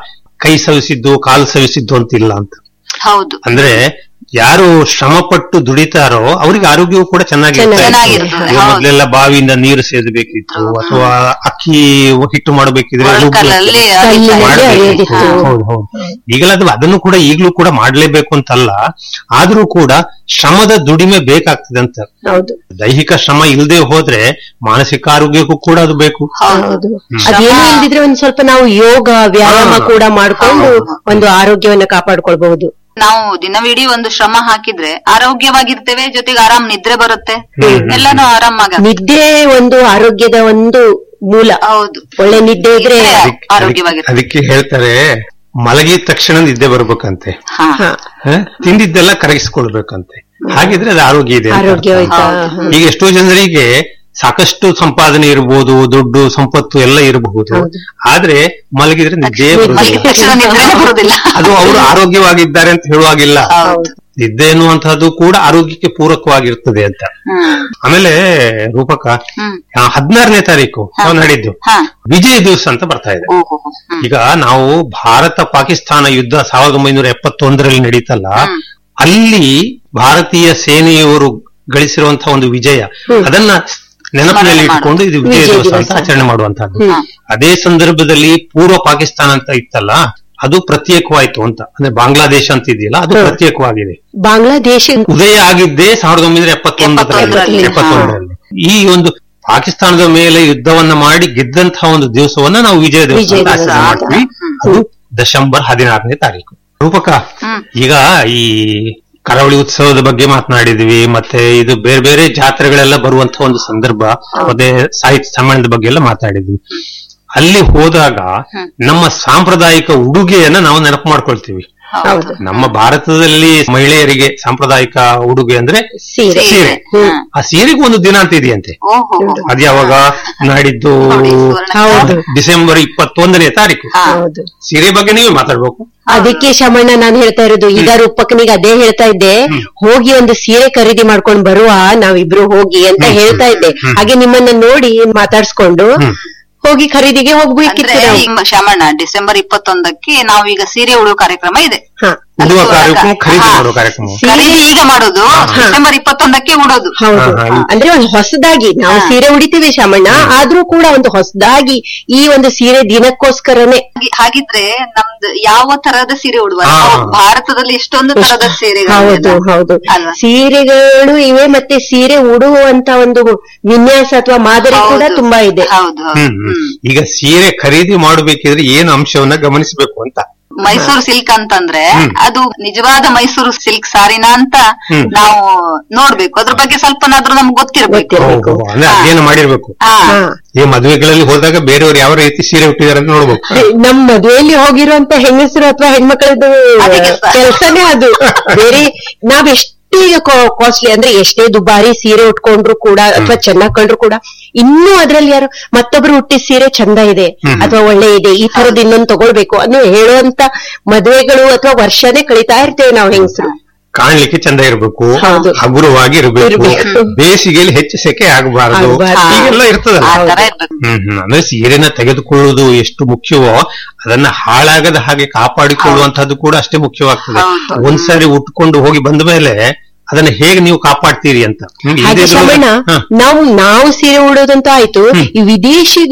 ಕೈ ಸವಿಸಿದ್ದು ಕಾಲು ಸವಿಸಿದ್ದು ಅಂತಿಲ್ಲ ಅಂತ ಹೌದು ಅಂದ್ರೆ ಯಾರು ಶ್ರಮ ಪಟ್ಟು ದುಡಿತಾರೋ ಅವ್ರಿಗೆ ಆರೋಗ್ಯವು ಕೂಡ ಚೆನ್ನಾಗಿ ಇರ್ತಾ ಇತ್ತು. ಚೆನ್ನಾಗಿರ್ತದೆ, ಈಗ ಹೌದು. ಮೊದ್ಲೆಲ್ಲ ಬಾವಿಯಿಂದ ನೀರು ಸೇದಬೇಕಿತ್ತು ಅಥವಾ ಅಕ್ಕಿ ಹಿಟ್ಟು ಮಾಡಬೇಕಿದ್ರೆ ಒಳಕಲ್ಲಲ್ಲಿ ಕಲ್ಲಿನಲ್ಲಿ ಮಾಡ್ಬೇಕಿತ್ತು. ಅರಿಯೋದಿತ್ತು. ಹೌದು ಹೌದು ಈಗಲೂ ಅದು ಅದನ್ನು ಕೂಡ ಈಗಲೂ ಕೂಡ ಮಾಡ್ಲೇಬೇಕು ಅಂತಲ್ಲ ಆದ್ರೂ ಕೂಡ ಶ್ರಮದ ದುಡಿಮೆ ಬೇಕಾಗ್ತದೆ ಅಂತ ಹೌದು ದೈಹಿಕ ಶ್ರಮ ಇಲ್ಲದೆ ಹೋದ್ರೆ ಮಾನಸಿಕ ಆರೋಗ್ಯಕ್ಕೂ ಕೂಡ ಅದು ಬೇಕು ಹೌದು ಅದೇನು ಇಲ್ದಿದ್ರೆ ಒಂದ್ ಸ್ವಲ್ಪ ನಾವು ಯೋಗ ವ್ಯಾಯಾಮ ಹಾ. ಕೂಡ ಮಾಡ್ಕೊಂಡು ಒಂದು ಆರೋಗ್ಯವನ್ನ ಕಾಪಾಡ್ಕೊಳ್ಬಹುದು ನಾವು ದಿನವಿಡೀ ಒಂದು ಶ್ರಮ ಹಾಕಿದ್ರೆ ಆರೋಗ್ಯವಾಗಿರ್ತೇವೆ ಜೊತೆಗೆ ಆರಾಮ್ ನಿದ್ರೆ ಬರುತ್ತೆ ಎಲ್ಲಾನು ಆರಾಮಾಗ ನಿದ್ದೆ ಒಂದು ಆರೋಗ್ಯದ ಒಂದು ಮೂಲ ಹೌದು ಒಳ್ಳೆ ನಿದ್ದೆ ಇದ್ರೆ ನಿದ್ರೆ ಅದಕ್ಕೆ- ಆರೋಗ್ಯವಾಗಿರ್ತದೆ ಅದಕ್ಕೆ ಹೇಳ್ತಾರೆ ಮಲಗಿದ ತಕ್ಷಣ ನಿದ್ದೆ ಬರ್ಬೇಕಂತೆ ಹಾ ಹಾ, ಹ? ತಿಂದಿದ್ದೆಲ್ಲ ಕರಗಿಸ್ಕೊಳ್ಬೇಕಂತೆ ಹಾಗಿದ್ರೆ ಅದು ಆರೋಗ್ಯ ಇದೆ ಅಂತ ಆರೋಗ್ಯ ಅರ್ಥ. ಹೋಯ್ತಾ ಹೌದು. ಹಾ. ಈಗ ಎಷ್ಟೋ ಜನರಿಗೆ ಸಾಕಷ್ಟು ಸಂಪಾದನೆ ಇರಬಹುದು ದುಡ್ಡು ಸಂಪತ್ತು ಎಲ್ಲ ಇರಬಹುದು ಹೌದು. ಆದ್ರೆ ಮಲಗಿದ್ರೆ ನಿದ್ದೆ ಮಲಗಿದ ಬರುದಿಲ್ಲ ತಕ್ಷಣ ನಿದ್ರೆನೇ ಬರುದಿಲ್ಲ ಅದು ಅವರು ಆರೋಗ್ಯವಾಗಿದ್ದಾರೆ ಅಂತ ಹೇಳುವಾಗಿಲ್ಲ ಹೌದು ನಿದ್ದೆ ಎನ್ನುವಂತಹದ್ದು ಕೂಡ ಆರೋಗ್ಯಕ್ಕೆ ಪೂರಕವಾಗಿರ್ತದೆ ಅಂತ ಹ್ಮ್ ಆಮೇಲೆ ರೂಪಕ ಹ್ಮ್ ಆ, ಹದಿನಾರನೇ ತಾರೀಕು ನಾವು ನಡೆದ್ದು ಹಾ ವಿಜಯ ದಿವಸ ಅಂತ ಬರ್ತಾ ಇದೆ ಓಹೋ ಹ್ಮ್ ಈಗ ನಾವು ಭಾರತ ಪಾಕಿಸ್ತಾನ ಯುದ್ಧ ಸಾವಿರದ ಒಂಬೈನೂರ ಎಪ್ಪತ್ತೊಂದರಲ್ಲಿ ನಡೀತಲ್ಲ ಹ್ಮ್. ಅಲ್ಲಿ ಭಾರತೀಯ ಸೇನೆಯವರು ಗಳಿಸಿರುವಂತಹ ಒಂದು ವಿಜಯ ಅದನ್ನ ನೆನಪಿನಲ್ಲಿ ಸ್ಮರಣೆ ಇಟ್ಕೊಂಡು ಇದು ವಿಜಯ ವಿಜಯ ದಿವಸ ದಿವಸ. ಅಂತ ಆಚರಣೆ ಮಾಡುವಂತಹದ್ದು ಹ್ಮ್. ಅದೇ ಸಂದರ್ಭದಲ್ಲಿ ಪೂರ್ವ ಪಾಕಿಸ್ತಾನ ಅಂತ ಇತ್ತಲ್ಲ ಅದು ಪ್ರತ್ಯೇಕವಾಯ್ತು ಅಂತ ಅಂದ್ರೆ ಬಾಂಗ್ಲಾದೇಶ ಅಂತ ಇದೆಯಲ್ಲ ಅದು ಹ್ಮ್. ಪ್ರತ್ಯೇಕವಾಗಿದೆ ಬಾಂಗ್ಲಾದೇಶ ಉದಯ ಆಗಿದ್ದೇ ಸಾವಿರದ ಒಂಬೈನೂರ ಎಪ್ಪತ್ತೊಂದರಲ್ಲಿ ಎಪ್ಪತ್ತೊಂದರಲ್ಲಿ. ಎಪ್ಪತ್ತೊಂದರಲ್ಲಿ ಈ ಒಂದು ಪಾಕಿಸ್ತಾನದ ಮೇಲೆ ಯುದ್ಧವನ್ನ ಮಾಡಿ ಗೆದ್ದಂತಹ ಒಂದು ದಿವಸವನ್ನ ನಾವು ವಿಜಯ ದಿವಸ ವಿಜಯ ಅಂತ ದಿವಸ ಆಚರಣೆ ಅಂತ. ಮಾಡ್ತೀವಿ ಅದು ಡಿಸೆಂಬರ್ ಹದಿನಾರನೇ ತಾರೀಕು ರೂಪಕ ಹ್ಮ್. ಈಗ ಈ ಕರಾವಳಿ ಉತ್ಸವದ ಬಗ್ಗೆ ಮಾತನಾಡಿದ್ವಿ ಮತ್ತೆ ಇದು ಬೇರೆ ಬೇರೆ ಜಾತ್ರೆಗಳೆಲ್ಲ ಬರುವಂತಹ ಒಂದು ಸಂದರ್ಭ ಮತ್ತೆ ಸಾಹಿತ್ಯ ಸಮ್ಮೇಳನದ ಬಗ್ಗೆ ಎಲ್ಲ ಮಾತಾಡಿದ್ವಿ ಅಲ್ಲಿ ಹೋದಾಗ ನಮ್ಮ ಸಾಂಪ್ರದಾಯಿಕ ಉಡುಗೆಯನ್ನ ನಾವು ನೆನಪು ಮಾಡ್ಕೊಳ್ತೀವಿ ಹೌದು ನಮ್ಮ ಭಾರತದಲ್ಲಿ ಮಹಿಳೆಯರಿಗೆ ಸಾಂಪ್ರದಾಯಿಕ ಉಡುಗೆ ಅಂದ್ರೆ ಸೀರೆ ಸೀರೆ ಹ್ಮ್. ಆ ಸೀರೆಗೂ ಒಂದು ದಿನ ಅಂತ ಇದೆಯಂತೆ ಓಹೋ ಅದು ಯಾವಾಗ ನಾಡಿದ್ದು ನೋಡಿ, ಸುವರ್ಣ. ಹೌದು ಡಿಸೆಂಬರ್ ಇಪ್ಪತ್ತೊಂದನೇ ತಾರೀಕು ಹಾ. ಹೌದು ಸೀರೆ ಬಗ್ಗೆ ನೀವೇ ಮಾತಾಡ್ಬೇಕು ಅದಕ್ಕೆ ಶಮಣ್ಣ ನಾನು ಹೇಳ್ತಾ ಇರೋದು ಈಗ ರೂಪಕನಿಗೆ ಅದೇ ಹೇಳ್ತಾ ಇದ್ದೆ ಹೋಗಿ ಒಂದು ಸೀರೆ ಖರೀದಿ ಮಾಡ್ಕೊಂಡು ಬರುವ ನಾವಿಬ್ರು ಹೋಗಿ ಅಂತ ಹೇಳ್ತಾ ಇದ್ದೆ ಹಾಗೆ ನಿಮ್ಮನ್ನ ನೋಡಿ ಮಾತಾಡ್ಸ್ಕೊಂಡು ಹೋಗಿ ಖರೀದಿಗೆ ಅಂದ್ರೆ ಹೋಗ್ಬೇಕಿತ್ತು ನಾವು ಈ ಶಾಮಣ್ಣ ಡಿಸೆಂಬರ್ ಇಪ್ಪತ್ತೊಂದಕ್ಕೆ ನಾವು ಈಗ ಸೀರೆ ಉಡುವ ಕಾರ್ಯಕ್ರಮ ಇದೆ ಹಾ ಉಡುವ ಅದು ಕಾರ್ಯಕ್ರಮ ಹಾ. ಖರೀದಿ ಮಾಡುವ ಕಾರ್ಯಕ್ರಮ ಖರೀದಿ ಈಗ ಮಾಡೋದು ಡಿಸೆಂಬರ್ ಇಪ್ಪತ್ತೊಂದಕ್ಕೆ ಉಡೋದು ಹೌದು ಹಾ, ಹಾ. ಅಂದ್ರೆ ಒಂದು ಹೊಸದಾಗಿ ನಾವು ಹಾ. ಸೀರೆ ಉಡಿತೀವಿ ಶಾಮಣ್ಣ ಆದ್ರೂ ಕೂಡ ಒಂದು ಹೊಸದಾಗಿ ಈ ಒಂದು ಸೀರೆ ದಿನಕ್ಕೋಸ್ಕರನೇ ಹಾಗೆ- ಹಾಗಿದ್ರೆ ನಮ್ದು ಯಾವ ತರಹದ ಸೀರೆ ಉಡುವ ಹಾ. ನಾವು ಭಾರತದಲ್ಲಿ ಎಷ್ಟೊಂದು ತರದ ಸೀರೆಗಳು ಹೌದು ಹೌದು ಅಲ್ವಾ? ಸೀರೆಗಳು ಇವೆ ಮತ್ತೆ ಸೀರೆ ಉಡುವಂತ ಒಂದು ವಿನ್ಯಾಸ ಅಥವಾ ಮಾದರಿ ಕೂಡ ಹೌದು. ತುಂಬಾ ಇದೆ ಹೌದು ಹೌದು ಹ್ಮ್ ಹ್ಮ್. ಈಗ ಸೀರೆ ಖರೀದಿ ಮಾಡಬೇಕಿದ್ರೆ ಏನು ಅಂಶವನ್ನ ಗಮನಿಸಬೇಕು ಅಂತ ಮೈಸೂರು ಸಿಲ್ಕ್ ಅಂತಂದ್ರೆ ಹ್ಮ್. ಅದು ನಿಜವಾದ ಮೈಸೂರು ಸಿಲ್ಕ್ ಸಾರಿನ ಅಂತ ಹ್ಮ್. ನಾವು ನೋಡ್ಬೇಕು ಅದ್ರ ಬಗ್ಗೆ ಸ್ವಲ್ಪನಾದ್ರೂ ನಮ್ಗೆ ಗೊತ್ತಿರ್ಬೇಕು ಗೊತ್ತಿರ್ಬೇಕು. ಓಹೋ, ಅಂದ್ರೆ ಅಧ್ಯಯನ ಮಾಡಿರ್ಬೇಕು ಹಾ ಹಾ. ಈ ಮದುವೆಗಳಲ್ಲಿ ಹೋದಾಗ ಬೇರೆಯವರು ಯಾವ ರೀತಿ ಸೀರೆ ಹುಟ್ಟಿದಾರೆ ಅಂತ ನೋಡ್ಬೇಕು ನಮ್ ಮದುವೆಯಲ್ಲಿ ಹೋಗಿರುವಂತ ಹೆಂಗಸರು ಅಥವಾ ಹೆಣ್ಮಕ್ಳದ್ದು ಅದೇ ಕೆಲ್ಸ. ಕೆಲಸನೇ ಅದು ಬೇರೆ ನಾವ್ ಎಷ್ಟೇ ಕಾಸ್ಟ್ಲಿ ಅಂದ್ರೆ ಎಷ್ಟೇ ದುಬಾರಿ ಸೀರೆ ಉಟ್ಕೊಂಡ್ರು ಕೂಡ ಅಥವಾ ಚೆನ್ನಾಗ್ ಕಂಡ್ರು ಕೂಡ ಇನ್ನೂ ಅದ್ರಲ್ಲಿ ಯಾರು ಮತ್ತೊಬ್ರು ಹುಟ್ಟಿದ ಸೀರೆ ಚಂದ ಇದೆ ಅಥವಾ ಒಳ್ಳೆ ಇದೆ ಈ ತರದ್ ಇನ್ನೊಂದು ತಗೊಳ್ಬೇಕು ಅನ್ನೋ ಹೇಳುವಂತ ಮದುವೆಗಳು ಅಥವಾ ವರ್ಷನೇ ಕಳೀತಾ ಇರ್ತೇವೆ ನಾವು ಹೆಂಗಸರು ಕಾಣ್ಲಿಕ್ಕೆ ಚಂದ ಇರಬೇಕು ಹೌದು. ಹಗುರವಾಗಿ ಇರಬೇಕು ಇರ್ಬೇಕು. ಬೇಸಿಗೆಯಲ್ಲಿ ಹೆಚ್ಚು ಸೆಕೆ ಆಗಬಾರದು ಆಗ್ಬಾರ್ದು. ಹೀಗೆಲ್ಲ ಇರ್ತದಲ್ಲ ಆ ತರ ಇರ್ಬೇಕು ಹ್ಮ್ ಹ್ಮ್ ಅಂದ್ರೆ ಸೀರೆನ ತೆಗೆದುಕೊಳ್ಳುವುದು ಎಷ್ಟು ಮುಖ್ಯವೋ ಅದನ್ನ ಹಾಳಾಗದ ಹಾಗೆ ಕಾಪಾಡಿಕೊಳ್ಳುವಂತಹದ್ದು ಕೂಡ ಅಷ್ಟೇ ಮುಖ್ಯವಾಗ್ತದೆ ಹೌದು. ಒಂದ್ಸಾರಿ ಉಟ್ಕೊಂಡು ಹೋಗಿ ಬಂದ ಮೇಲೆ ಅದನ್ನ ಹೇಗೆ ನೀವು ಕಾಪಾಡ್ತೀರಿ ಅಂತ ಹ್ಮ್, ಹಾಗೆ ಇಲ್ದೇ ಇದ್ರೆ- ಶಮಣ್ಣ ಹ. ನಾವು ನಾವು ಸೀರೆ ಉಡೋದಂತ ಆಯ್ತು ಈ ವಿದೇಶಿಗರು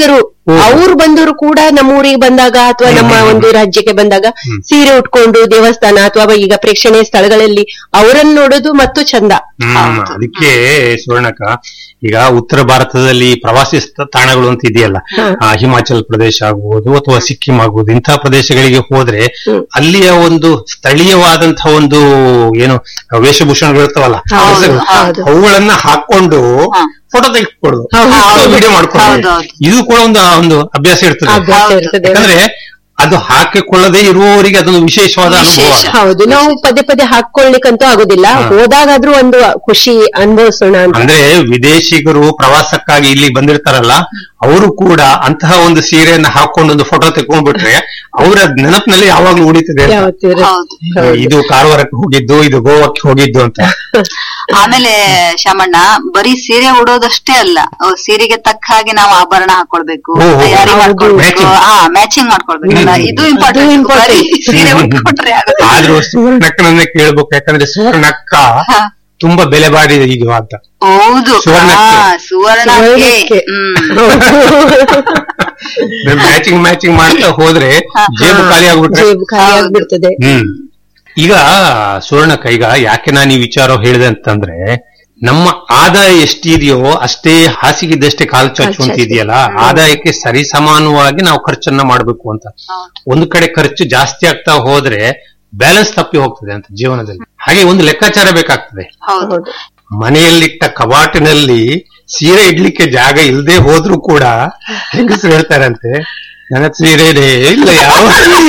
ಅವ್ರು ಬಂದವರು ಕೂಡ ನಮ್ಮ ಊರಿಗೆ ಬಂದಾಗ ಅಥವಾ ನಮ್ಮ ಒಂದು ರಾಜ್ಯಕ್ಕೆ ಬಂದಾಗ ಸೀರೆ ಉಟ್ಕೊಂಡು ದೇವಸ್ಥಾನ ಅಥವಾ ಈಗ ಪ್ರೇಕ್ಷಣೀಯ ಸ್ಥಳಗಳಲ್ಲಿ ಅವರನ್ನು ನೋಡೋದು ಮತ್ತು ಚಂದ ಹ್ಮ್ ಅದಕ್ಕೆ ಸುವರ್ಣಕ ಈಗ ಉತ್ತರ ಭಾರತದಲ್ಲಿ ಪ್ರವಾಸಿ ಸ್ಥ- ತಾಣಗಳು ಅಂತ ಇದೆಯಲ್ಲ ಆ, ಹಿಮಾಚಲ್ ಪ್ರದೇಶ ಆಗ್ಬೋದು ಅಥವಾ ಸಿಕ್ಕಿಂ ಆಗ್ಬೋದು ಇಂತಹ ಪ್ರದೇಶಗಳಿಗೆ ಹೋದ್ರೆ ಅಲ್ಲಿಯ ಒಂದು ಸ್ಥಳೀಯವಾದಂತಹ ಒಂದು ಏನು ವೇಷಭೂಷಣಗಳು ಇರ್ತಾವಲ್ಲ ಡ್ರೆಸ್ಗಳು, ಅವುಗಳನ್ನ ಹಾಕೊಂಡು ಫೋಟೋ ತೆಗೆದುಕೊಡುದು ವಿಡಿಯೋ ಮಾಡ್ಕೊಳ್ಳೋದು ಹೌದೌದು. ಇದು ಕೂಡ ಒಂದು ಒಂದು ಅಭ್ಯಾಸ ಇರ್ತದೆ ಅಭ್ಯಾಸ ಇರ್ತದೆ. ಯಾಕಂದ್ರೆ ಅದು ಹಾಕಿಕೊಳ್ಳದೆ ಇರುವವರಿಗೆ ಅದೊಂದು ವಿಶೇಷವಾದ ಅನುಭವ ವಿಶೇಷ. ಹೌದು ನಾವು ಪದೇ ಪದೇ ಹಾಕೊಳ್ಳಿಕ್ಕಂತೂ ಆಗುದಿಲ್ಲ ಹೋದಾಗಾದ್ರೂ ಒಂದು ಖುಷಿ ಅನುಭವಿಸೋಣ ಅಂತ ಅಂದ್ರೆ ವಿದೇಶಿಗರು ಪ್ರವಾಸಕ್ಕಾಗಿ ಇಲ್ಲಿ ಬಂದಿರ್ತಾರಲ್ಲ ಅವರು ಕೂಡ ಅಂತಹ ಒಂದು ಸೀರೆಯನ್ನ ಹಾಕೊಂಡು ಒಂದು ಫೋಟೋ ತೆಕೊಂಡ್ಬಿಟ್ರೆ ಅವರ ನೆನಪಿನಲ್ಲಿ ಯಾವಾಗ್ಲೂ ಉಳಿತದೆ ಅಂತ. ಯಾವತ್ತೂ ಇರುತ್ತೆ. ಹೌದು ಇದು ಕಾರವಾರಕ್ಕೆ ಹೋಗಿದ್ದು ಇದು ಗೋವಾಕ್ಕೆ ಹೋಗಿದ್ದು ಅಂತ ಆಮೇಲೆ ಶಾಮಣ್ಣ ಬರೀ ಸೀರೆ ಉಡೋದಷ್ಟೇ ಅಲ್ಲ ಅವ್ ಸೀರೆಗೆ ತಕ್ಕ ಹಾಗೆ ನಾವು ಆಭರಣ ಹಾಕೊಳ್ಬೇಕು ಓ, ಓ, ತಯಾರಿ ಹೌದು. ಮಾಡ್ಕೊಳ್ಬೇಕು Matching. ಹಾ ಮ್ಯಾಚಿಂಗ್ ಮಾಡ್ಕೊಳ್ಬೇಕಲ್ಲ ಇದು ಇಂಪಾರ್ಟೆಂಟ್ important. ಬರೀ ಸೀರೆ ಉಟ್ಕೊಂಡ್ರೆ ಆಗೋದಿಲ್ಲ. ಆದ್ರೂ ಸುವರ್ಣಕ್ಕನನ್ನೇ ಕೇಳ್ಬೇಕು ಯಾಕಂದ್ರೆ ಸುವರ್ಣಕ್ಕ ಹಾ. ತುಂಬಾ ಬೆಲೆ ಬಾಡಿದೆ ಈಗ ಅಂತ ಹೌದು ಸುವರ್ಣಕ್ಕೆ. ಹಾ, ಸುವರ್ಣಕ್ಕೆ ಸುವರ್ಣಕ್ಕೆ. ಹ್ಮ್ ಮ್ಯಾಚಿಂಗ್ ಮ್ಯಾಚಿಂಗ್ ಮಾಡ್ತಾ ಹೋದ್ರೆ ಜೇಬು ಖಾಲಿ ಆಗ್ಬಿಟ್ರೆ ಜೇಬು ಖಾಲಿ ಆಗ್ಬಿಡ್ತದೆ ಹ್ಮ್ ಈಗ ಸುವರ್ಣಕ್ಕ ಈಗ ಯಾಕೆ ನಾನು ಈ ವಿಚಾರ ಹೇಳಿದೆ ಅಂತಂದ್ರೆ ನಮ್ಮ ಆದಾಯ ಎಷ್ಟಿದೆಯೋ ಅಷ್ಟೇ ಹಾಸಿಗಿದ್ದಷ್ಟೇ ಕಾಲು ಚಾಚು ಅಂತ ಇದೆಯಲ್ಲ ಆದಾಯಕ್ಕೆ ಸರಿ ಸಮಾನವಾಗಿ ನಾವು ಖರ್ಚನ್ನ ಮಾಡಬೇಕು ಅಂತ ಒಂದು ಕಡೆ ಖರ್ಚು ಜಾಸ್ತಿ ಆಗ್ತಾ ಹೋದ್ರೆ ಬ್ಯಾಲೆನ್ಸ್ ತಪ್ಪಿ ಹೋಗ್ತದೆ ಅಂತ ಜೀವನದಲ್ಲಿ ಹಾಗೆ ಒಂದು ಲೆಕ್ಕಾಚಾರ ಬೇಕಾಗ್ತದೆ ಹೌದು ಮನೆಯಲ್ಲಿಟ್ಟ ಕಬಾಟಿನಲ್ಲಿ ಸೀರೆ ಇಡ್ಲಿಕ್ಕೆ ಜಾಗ ಇಲ್ಲದೆ ಹೋದ್ರೂ ಕೂಡ ಹೆಂಗಸರು ಹೇಳ್ತಾರಂತೆ ನನ್ನ ಸೀರೆನೇ ಇಲ್ಲ ಯಾವ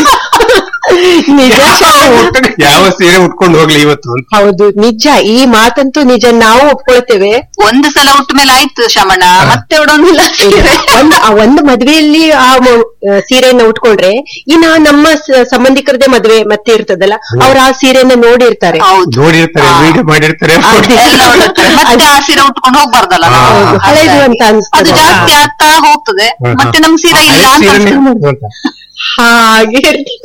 ನಿಜ ಯಾವ ಉಟ್ಟ- ಯಾವ ಸೀರೆ ಉಟ್ಕೊಂಡು ಹೋಗ್ಲಿ ಇವತ್ತು ಅಂತ ಹೌದು ನಿಜ ಈ ಮಾತಂತೂ ನಿಜ ನಾವು ಒಪ್ಕೊಳ್ತೇವೆ ಒಂದು ಸಲ ಉಟ್ಟ ಮೇಲೆ ಆಯ್ತು ಶಾಮಣ್ಣ ಮತ್ತೆ ಉಡೋಂಗಿಲ್ಲ ಸೀರೆ. ಒಂದು ಆ ಒಂದು ಮದ್ವೆಯಲ್ಲಿ ಆ ಮ- ಆ ಸೀರೆಯನ್ನ ಉಟ್ಕೊಂಡ್ರೆ ಇನ್ನ ನಮ್ಮ ಸ- ಸಂಬಂಧಿಕರದೇ ಮದ್ವೆ ಮತ್ತೆ ಇರ್ತದಲ್ಲ ಅವ್ರು ಆ ಸೀರೆಯನ್ನ ನೋಡಿರ್ತಾರೆ ಹೌದು ನೋಡಿರ್ತಾರೆ ವಿಡಿಯೋ ಮಾಡಿರ್ತಾರೆ ಎಲ್ಲ ಉಡುತ್ತಾರೆ. ಮತ್ತೆ ಆ ಸೀರೆ ಉಟ್ಕೊಂಡು ಹೋಗ್ಬಾರ್ದಲ್ಲ ನಾವು. ಹೌದು, ಹಾಗಾಗಿ. ಹಳೇದು ಅಂತ ಅದು ಅನ್ಸ್ತದೆ ಜಾಸ್ತಿ ಆಗ್ತಾ ಹೋಗ್ತದೆ ಮತ್ತೆ ನಮ್ ಸೀರೆ ಇಲ್ಲ ಹಳೆ ಅಂತ ಸೀರೆನೇ ಅನ್ಸುತ್ತೆ. ಮಾಡೋದು ಅಂತ. ಹಾಗೆ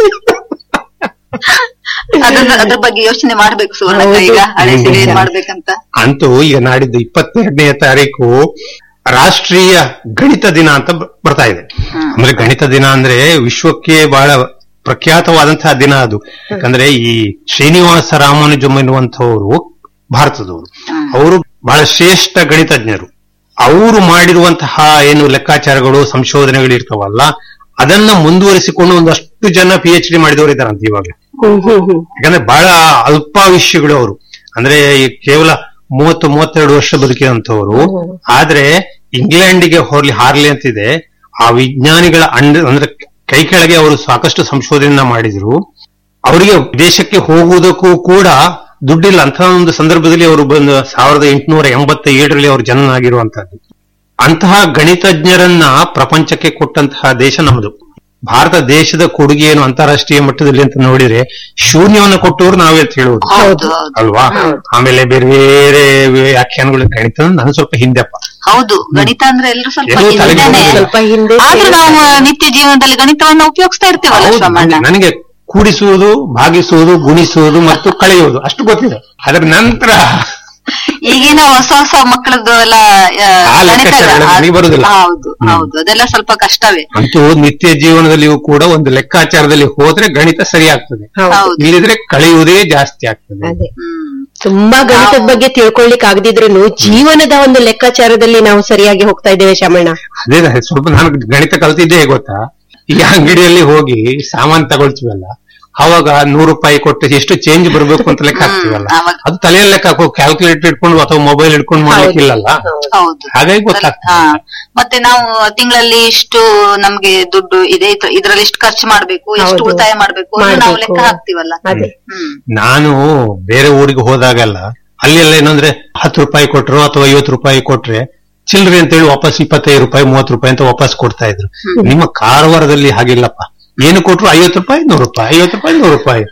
ಅದ್ರ ಅದ್ರ ಬಗ್ಗೆ ಯೋಚನೆ ಮಾಡ್ಬೇಕು ಸುವರ್ಣಕ್ಕ ಈಗ ಹಳೆ ಸೀರೆ ಏನ್ ಮಾಡ್ಬೇಕಂತ ಅಂತೂ ಈಗ ನಾಡಿದ್ದು ಇಪ್ಪತ್ತೆರಡನೇ ತಾರೀಕು ರಾಷ್ಟ್ರೀಯ ಗಣಿತ ದಿನ ಅಂತ ಬ- ಬರ್ತಾ ಇದೆ ಅಂದ್ರೆ ಗಣಿತ ದಿನ ಅಂದ್ರೆ ವಿಶ್ವಕ್ಕೆ ಬಹಳ ಪ್ರಖ್ಯಾತವಾದಂತಹ ದಿನ ಅದು ಯಾಕಂದ್ರೆ ಈ ಶ್ರೀನಿವಾಸ ರಾಮಾನುಜಮ್ ಎನ್ನುವಂಥವರು ಭಾರತದವರು ಅವರು ಬಹಳ ಶ್ರೇಷ್ಠ ಗಣಿತಜ್ಞರು ಅವರು ಮಾಡಿರುವಂತಹ ಏನು ಲೆಕ್ಕಾಚಾರಗಳು ಸಂಶೋಧನೆಗಳು ಇರ್ತಾವಲ್ಲ ಅದನ್ನ ಮುಂದುವರಿಸಿಕೊಂಡು ಒಂದಷ್ಟು ಜನ ಪಿ ಎಚ್ ಡಿ ಮಾಡಿದವರು ಇದ್ದಾರಂತೆ ಇವಾಗ ಹ್ಮ್ ಹ್ಮ್ ಹ್ಮ್ ಯಾಕಂದ್ರೆ ಬಹಳ ಅಲ್ಪಾಯುಷ್ಯಗಳು ಅವರು ಅಂದ್ರೆ ಈ ಕೇವಲ ಮೂವತ್ತು ಮೂವತ್ತೆರಡು ವರ್ಷ ಬದುಕಿದಂತವರು ಆದ್ರೆ ಇಂಗ್ಲೆಂಡಿಗೆ ಹೋರ್ಲಿ ಹಾರ್ಲಿ ಅಂತಿದೆ ಆ ವಿಜ್ಞಾನಿಗಳ ಅಂಡ ಅಂದ್ರೆ ಕೈ ಕೆಳಗೆ ಅವರು ಸಾಕಷ್ಟು ಸಂಶೋಧನೆ ಮಾಡಿದ್ರು ಅವರಿಗೆ ವಿದೇಶಕ್ಕೆ ಹೋಗುವುದಕ್ಕೂ ಕೂಡ ದುಡ್ಡಿಲ್ಲ ಅಂತ ಒಂದು ಸಂದರ್ಭದಲ್ಲಿ ಅವರು ಬಂದು ಸಾವಿರದ ಎಂಟುನೂರ ಎಂಬತ್ತ ಏಳರಲ್ಲಿ ಅವರು ಜನನ ಆಗಿರುವಂತಹದ್ದು ಅಂತಹ ಗಣಿತಜ್ಞರನ್ನ ಪ್ರಪಂಚಕ್ಕೆ ಕೊಟ್ಟಂತಹ ದೇಶ ನಮ್ಮದು ಭಾರತ ದೇಶದ ಕೊಡುಗೆ ಏನು ಅಂತಾರಾಷ್ಟ್ರೀಯ ಮಟ್ಟದಲ್ಲಿ ಅಂತ ನೋಡಿದ್ರೆ ಶೂನ್ಯವನ್ನು ಕೊಟ್ಟವರು ನಾವೇ ಅಂತ ಹೇಳುವುದು ಹೌದು ಹೌದು ಅಲ್ವಾ ಆಮೇಲೆ ಬೇರೆ ಬೇರೆ ವ್ಯಾಖ್ಯಾನಗಳು ಗಣಿತ ನಾನು ಸ್ವಲ್ಪ ಹಿಂದೆಪ್ಪ ಹೌದು ಗಣಿತ ಅಂದ್ರೆ ಎಲ್ಲರೂ ಸ್ವಲ್ಪ ಎಲ್ಲರೂ ತಲೆಗೆ ಹಿಂದೆನೆ. ಹೋಗೋದಿಲ್ಲ. ಸ್ವಲ್ಪ ಹಿಂದೆ ಆದ್ರೂ ನಾವು ನಿತ್ಯ ಜೀವನದಲ್ಲಿ ಗಣಿತವನ್ನ ಉಪಯೋಗಿಸ್ತಾ ಇರ್ತೀವಲ್ಲ ಹೌದು, ಶ್ರಮಣ್ಣ ನನಗೆ ಕೂಡಿಸುವುದು ಭಾಗಿಸುವುದು ಗುಣಿಸುವುದು ಮತ್ತು ಕಳೆಯುವುದು ಅಷ್ಟು ಗೊತ್ತಿದೆ ಅದರ ನಂತರ ಈಗಿನ ಹೊಸ ಹೊಸ ಮಕ್ಕಳದ್ದು ಎಲ್ಲ ಆ, ಆ ಗಣಿತ ಲೆಕ್ಕಾಚಾರಗಳು ನನಗೆ ಬರುದಿಲ್ಲ. ಹೌದು ಹೌದು ಅದೆಲ್ಲ ಸ್ವಲ್ಪ ಕಷ್ಟವೇ ಅಂತೂ ನಿತ್ಯ ಜೀವನದಲ್ಲಿಯೂ ಕೂಡ ಒಂದು ಲೆಕ್ಕಾಚಾರದಲ್ಲಿ ಹೋದ್ರೆ ಗಣಿತ ಸರಿ ಆಗ್ತದೆ ಹೌದು ಇಲ್ಲಿದ್ರೆ ಕಳೆಯುವುದೇ ಜಾಸ್ತಿ ಆಗ್ತದೆ ಅದೇ ಹ್ಮ್ ತುಂಬಾ ಗಣಿತದ ಬಗ್ಗೆ ತಿಳ್ಕೊಳ್ಳಿಕ್ ಆಗದಿದ್ರು ಜೀವನದ ಒಂದು ಲೆಕ್ಕಾಚಾರದಲ್ಲಿ ನಾವು ಸರಿಯಾಗಿ ಹೋಗ್ತಾ ಇದ್ದೇವೆ ಶಮಣ್ಣ ಅದೇ ನ- ಸ್ವಲ್ಪ ನಾನು ಗಣಿತ ಕಲ್ತಿದ್ದೆ ಹೇಗೆ ಗೊತ್ತಾ ಈ ಅಂಗಡಿಯಲ್ಲಿ ಹೋಗಿ ಸಾಮಾನ್ ತಗೊಳ್ತೀವಲ್ಲ ಅವಾಗ ನೂರು ರೂಪಾಯಿ ಕೊಟ್ಟು ಎಷ್ಟು ಚೇಂಜ್ ಬರಬೇಕು ಅಂತ ಲೆಕ್ಕ ಹಾಕ್ತೀವಲ್ಲ ಅವಾಗ- ಅದು ತಲೆಯಲ್ಲಿ ಲೆಕ್ಕ ಹಾಕೋ ಕ್ಯಾಲ್ಕುಲೇಟರ್ ಇಟ್ಕೊಂಡು ಅಥವಾ ಮೊಬೈಲ್ ಇಟ್ಕೊಂಡು ಮಾಡ್ಲಿಕ್ಕಿಲ್ಲಲ್ಲ ಹೌದು ಹಾಗಾಗಿ ಹಾ ಗೊತ್ತಾಗ್ತದೆ ಮತ್ತೆ ನಾವು ತಿಂಗಳಲ್ಲಿ ಇಷ್ಟು ನಮ್ಗೆ ದುಡ್ಡು ಇದೆ ಇದ್ರ- ಇದ್ರಲ್ಲಿ ಇಷ್ಟು ಖರ್ಚು ಮಾಡ್ಬೇಕು ಎಷ್ಟು ಹೌದು. ಉಳಿತಾಯ ಮಾಡ್ಬೇಕು ಅದನ್ನ ನಾವು ಮಾಡ್ಬೇಕು. ಲೆಕ್ಕ ಹಾಕ್ತಿವಲ್ಲ ಅದೇ ಹ್ಮ್ ನಾನು ಬೇರೆ ಊರಿಗೆ ಹೋದಾಗೆಲ್ಲ ಅಲ್ಲೆಲ್ಲ ಏನಂದ್ರೆ ಹತ್ತು ರೂಪಾಯಿ ಕೊಟ್ರು ಅಥವಾ ಐವತ್ತು ರೂಪಾಯಿ ಕೊಟ್ರೆ ಚಿಲ್ಲರೆ ಅಂತ ಹೇಳಿ ವಾಪಸ್ ಇಪ್ಪತ್ತೈದು ರೂಪಾಯಿ ಮೂವತ್ತು ರೂಪಾಯಿ ಅಂತ ವಾಪಸ್ ಕೊಡ್ತಾ ಇದ್ರು ನಿಮ್ಮ ಕಾರವಾರದಲ್ಲಿ ಹಾಗಿಲ್ಲಪ್ಪ ಏನು ಕೊಟ್ರು ಐವತ್ತು ರೂಪಾಯಿ ನೂರು ರೂಪಾಯಿ ಐವತ್ತು ರೂಪಾಯಿ ನೂರು ರೂಪಾಯಿ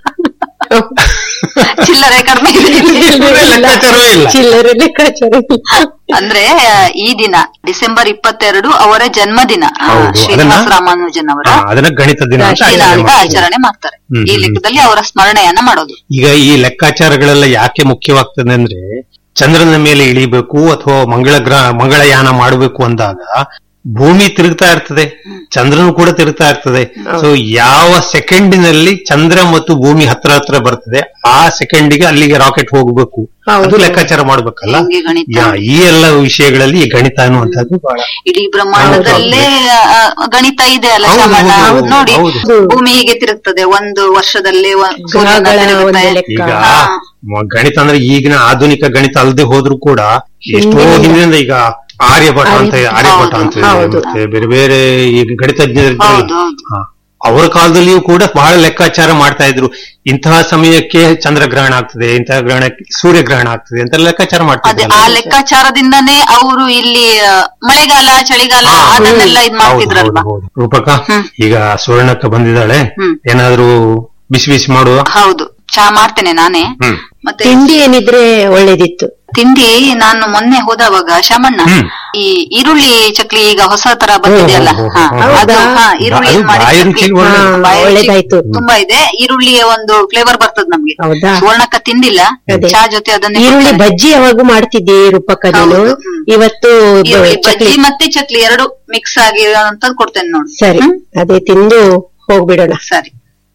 ಚಿಲ್ಲರೆ ಕಡಿಮೆ ಇದೆ ಚಿಲ್ಲರೆ ಲೆಕ್ಕಾಚಾರವೇ ಇಲ್ಲ ಚಿಲ್ಲರೆ ಲೆಕ್ಕಾಚಾರ ಇಲ್ಲ. ಅಂದ್ರೆ ಆ, ಈ ದಿನ ಡಿಸೆಂಬರ್ ಇಪ್ಪತ್ತೆರಡು ಅವರ ಜನ್ಮದಿನ ಆ, ಹೌದು, ಶ್ರೀನಿವಾಸ ಅದನ್ನ- ರಾಮಾನುಜನ್ ಅವರ ಹಾ, ಅದನ್ನ ಗಣಿತ ದಿನ ಅಂತ ದಿನ ಆಚರಣೆ ಅಂತ ಮಾಡ್ತಾರೆ. ಆಚರಣೆ ಮಾಡ್ತಾರೆ ಹ್ಮ್, ಈ ಹ್ಮ್. ಲೆಕ್ಕದಲ್ಲಿ ಅವರ ಸ್ಮರಣೆಯನ್ನ ಮಾಡೋದು ಈಗ ಈ ಲೆಕ್ಕಾಚಾರಗಳೆಲ್ಲ ಯಾಕೆ ಮುಖ್ಯವಾಗ್ತದೆ ಅಂದ್ರೆ ಚಂದ್ರನ ಮೇಲೆ ಇಳಿಬೇಕು ಅಥವಾ ಮಂಗಳ ಗ್ರಹ ಮಂಗಳಯಾನ ಮಾಡಬೇಕು ಅಂದಾಗ ಭೂಮಿ ತಿರುಗ್ತಾ ಇರ್ತದೆ ಚಂದ್ರನು ಕೂಡ ತಿರುಗ್ತಾ ಇರ್ತದೆ ಸೊ ಯಾವ ಸೆಕೆಂಡಿನಲ್ಲಿ ಚಂದ್ರ ಮತ್ತು ಭೂಮಿ ಹತ್ರ ಹತ್ರ ಬರ್ತದೆ ಆ ಸೆಕೆಂಡಿಗೆ ಅಲ್ಲಿಗೆ ರಾಕೆಟ್ ಹೋಗ್ಬೇಕು ಅದು ಲೆಕ್ಕಾಚಾರ ಮಾಡ್ಬೇಕಲ್ಲ ಹೆಂಗೆ ಗಣಿತ? ಯಾ- ಈ ಎಲ್ಲ ವಿಷಯಗಳಲ್ಲಿ ಈ ಗಣಿತ ಅನ್ನುವಂಥದ್ದು ಬಹಳ ಇಡೀ ಬ್ರಹ್ಮಾಂಡದಲ್ಲೇ ಆ, ಗಣಿತ ಇದೆ ಅಲ್ಲ ಹೌದು, ಶಾಮಣ್ಣ ಹೌದು, ನೋಡಿ ಹೌದು. ಭೂಮಿ ಹೀಗೆ ತಿರುಗ್ತದೆ ಒಂದು ವರ್ಷದಲ್ಲಿ ಒ- ಸೂರ್ಯನ ಗ್ರಹಗಳ ತಿರುಗುತ್ತೆ. ಒಂದು ಲೆಕ್ಕ. ಈಗ ಹಾ. ಮ- ಗಣಿತ ಅಂದ್ರೆ ಈಗಿನ ಆಧುನಿಕ ಗಣಿತ ಅಲ್ಲದೆ ಹೋದ್ರು ಕೂಡ ಎಷ್ಟೋ ಹಿಂದಿನಿಂದ. ಹಿಂದಿನಿಂದ ಈಗ ಆರ್ಯಭಟ ಅಂತ ಆರ್ಯಭಟ ಅಂತ ಇದೆ, ಹೌದು. ಮತ್ತೆ ಬೇರೆ ಬೇರೆ ಈಗ ಗಣಿತಜ್ಞರು ಹೌದು, ಹೌದು. ಹಾ. ಅವರ ಕಾಲದಲ್ಲಿಯೂ ಕೂಡ ಬಹಳ ಲೆಕ್ಕಾಚಾರ ಮಾಡ್ತಾ ಇದ್ರು ಇಂತಹ ಸಮಯಕ್ಕೆ ಚಂದ್ರಗ್ರಹಣ ಆಗ್ತದೆ ಇಂತಹ ಗ್ರಹಣಕ್ಕೆ ಸೂರ್ಯಗ್ರಹಣ ಆಗ್ತದೆ ಅಂತ ಲೆಕ್ಕಾಚಾರ ಮಾಡ್ತಾ ಅದೇ ಇದ್ರಲ್ಲ. ಆ ಲೆಕ್ಕಾಚಾರದಿಂದನೇ ಅವರು ಇಲ್ಲಿ ಆ, ಮಳೆಗಾಲ ಚಳಿಗಾಲ ಹಾ, ಅದನ್ನೆಲ್ಲ ಇದ್ ಹೌದು, ಮಾಡ್ತಿದ್ರಲ್ವಾ ಹೌದು, ಹೌದು. ರೂಪಕ ಹ್ಮ್. ಈಗ ಸುವರ್ಣಕ್ಕ ಬಂದಿದ್ದಾಳೆ ಹ್ಮ್. ಏನಾದ್ರೂ ಬಿಸಿ ಬಿಸಿ ಮಾಡುವ ಹೌದು ಚಾ ಮಾಡ್ತೇನೆ ನಾನೇ ಹ್ಮ್ ಮತ್ತೆ ತಿಂಡಿ ಏನಿದ್ರೆ ಒಳ್ಳೇದಿತ್ತು ತಿಂಡಿ ನಾನು ಮೊನ್ನೆ ಹೋದವಾಗ ಶಾಮಣ್ಣ ಹ್ಮ್. ಈ ಈರುಳ್ಳಿ ಚಕ್ಲಿ ಈಗ ಹೊಸ ತರ ಬಂದಿದೆಯಲ್ಲ ಓ, ಓ, ಓ, ಹಾ, ಓ. ಅದು ಹೌದಾ? ಹಾ, ಈರುಳ್ಳಿ ಅದು ಮಾಡಿ ಬಾಯಿ ಚಕ್ಲಿ. ರುಚಿ ಒಳ್ಳೆ- ಹಾ, ಬಾಯಿ ರುಚಿ ಒಳ್ಳೇದಾಯ್ತು. ತುಂಬಾ ಇದೆ ಈರುಳ್ಳಿಯ ಒಂದು ಫ್ಲೇವರ್ ಬರ್ತದ ನಮ್ಗೆ ಹೌದಾ? ಸುವರ್ಣಕ್ಕ ತಿಂದಿಲ್ಲ ಅದೇ. ಚಾ ಜೊತೆ ಅದನ್ನೇ ಈರುಳ್ಳಿ ಕೊಡ್ತಾರೆ. ಬಜ್ಜಿ ಯಾವಾಗೂ ಮಾಡ್ತಿದ್ದಿ ರೂಪಕ್ಕ ನೀನು ಹೌದು, ಹ್ಮ್. ಇವತ್ತು ಬ- ಈರುಳ್ಳಿ ಚಕ್ಲಿ ಬಜ್ಜಿ ಮತ್ತೆ ಚಕ್ಲಿ ಎರಡು ಮಿಕ್ಸ್ ಆಗಿರೋಂತದ್ದು ಕೊಡ್ತೇನೆ ನೋಡಿ ಸರಿ ಹ್ಮ್? ಅದೇ ತಿಂದು ಹೋಗ್ಬಿಡೋಣ ಸರಿ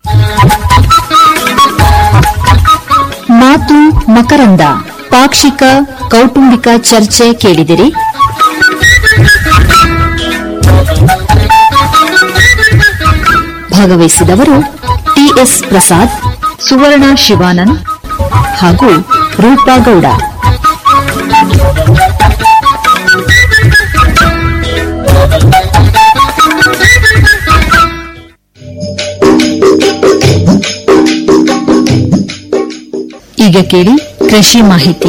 ಮಾತು ಮಕರಂದ ಪಾಕ್ಷಿಕ ಕೌಟುಂಬಿಕ ಚರ್ಚೆ ಕೇಳಿದಿರಿ ಭಾಗವಹಿಸಿದವರು ಟಿಎಸ್ ಪ್ರಸಾದ್ ಸುವರ್ಣ ಶಿವಾನಂದ್ ಹಾಗೂ ರೂಪಾ ಗೌಡ ಈಗ ಕೇಳಿ ಕೃಷಿ ಮಾಹಿತಿ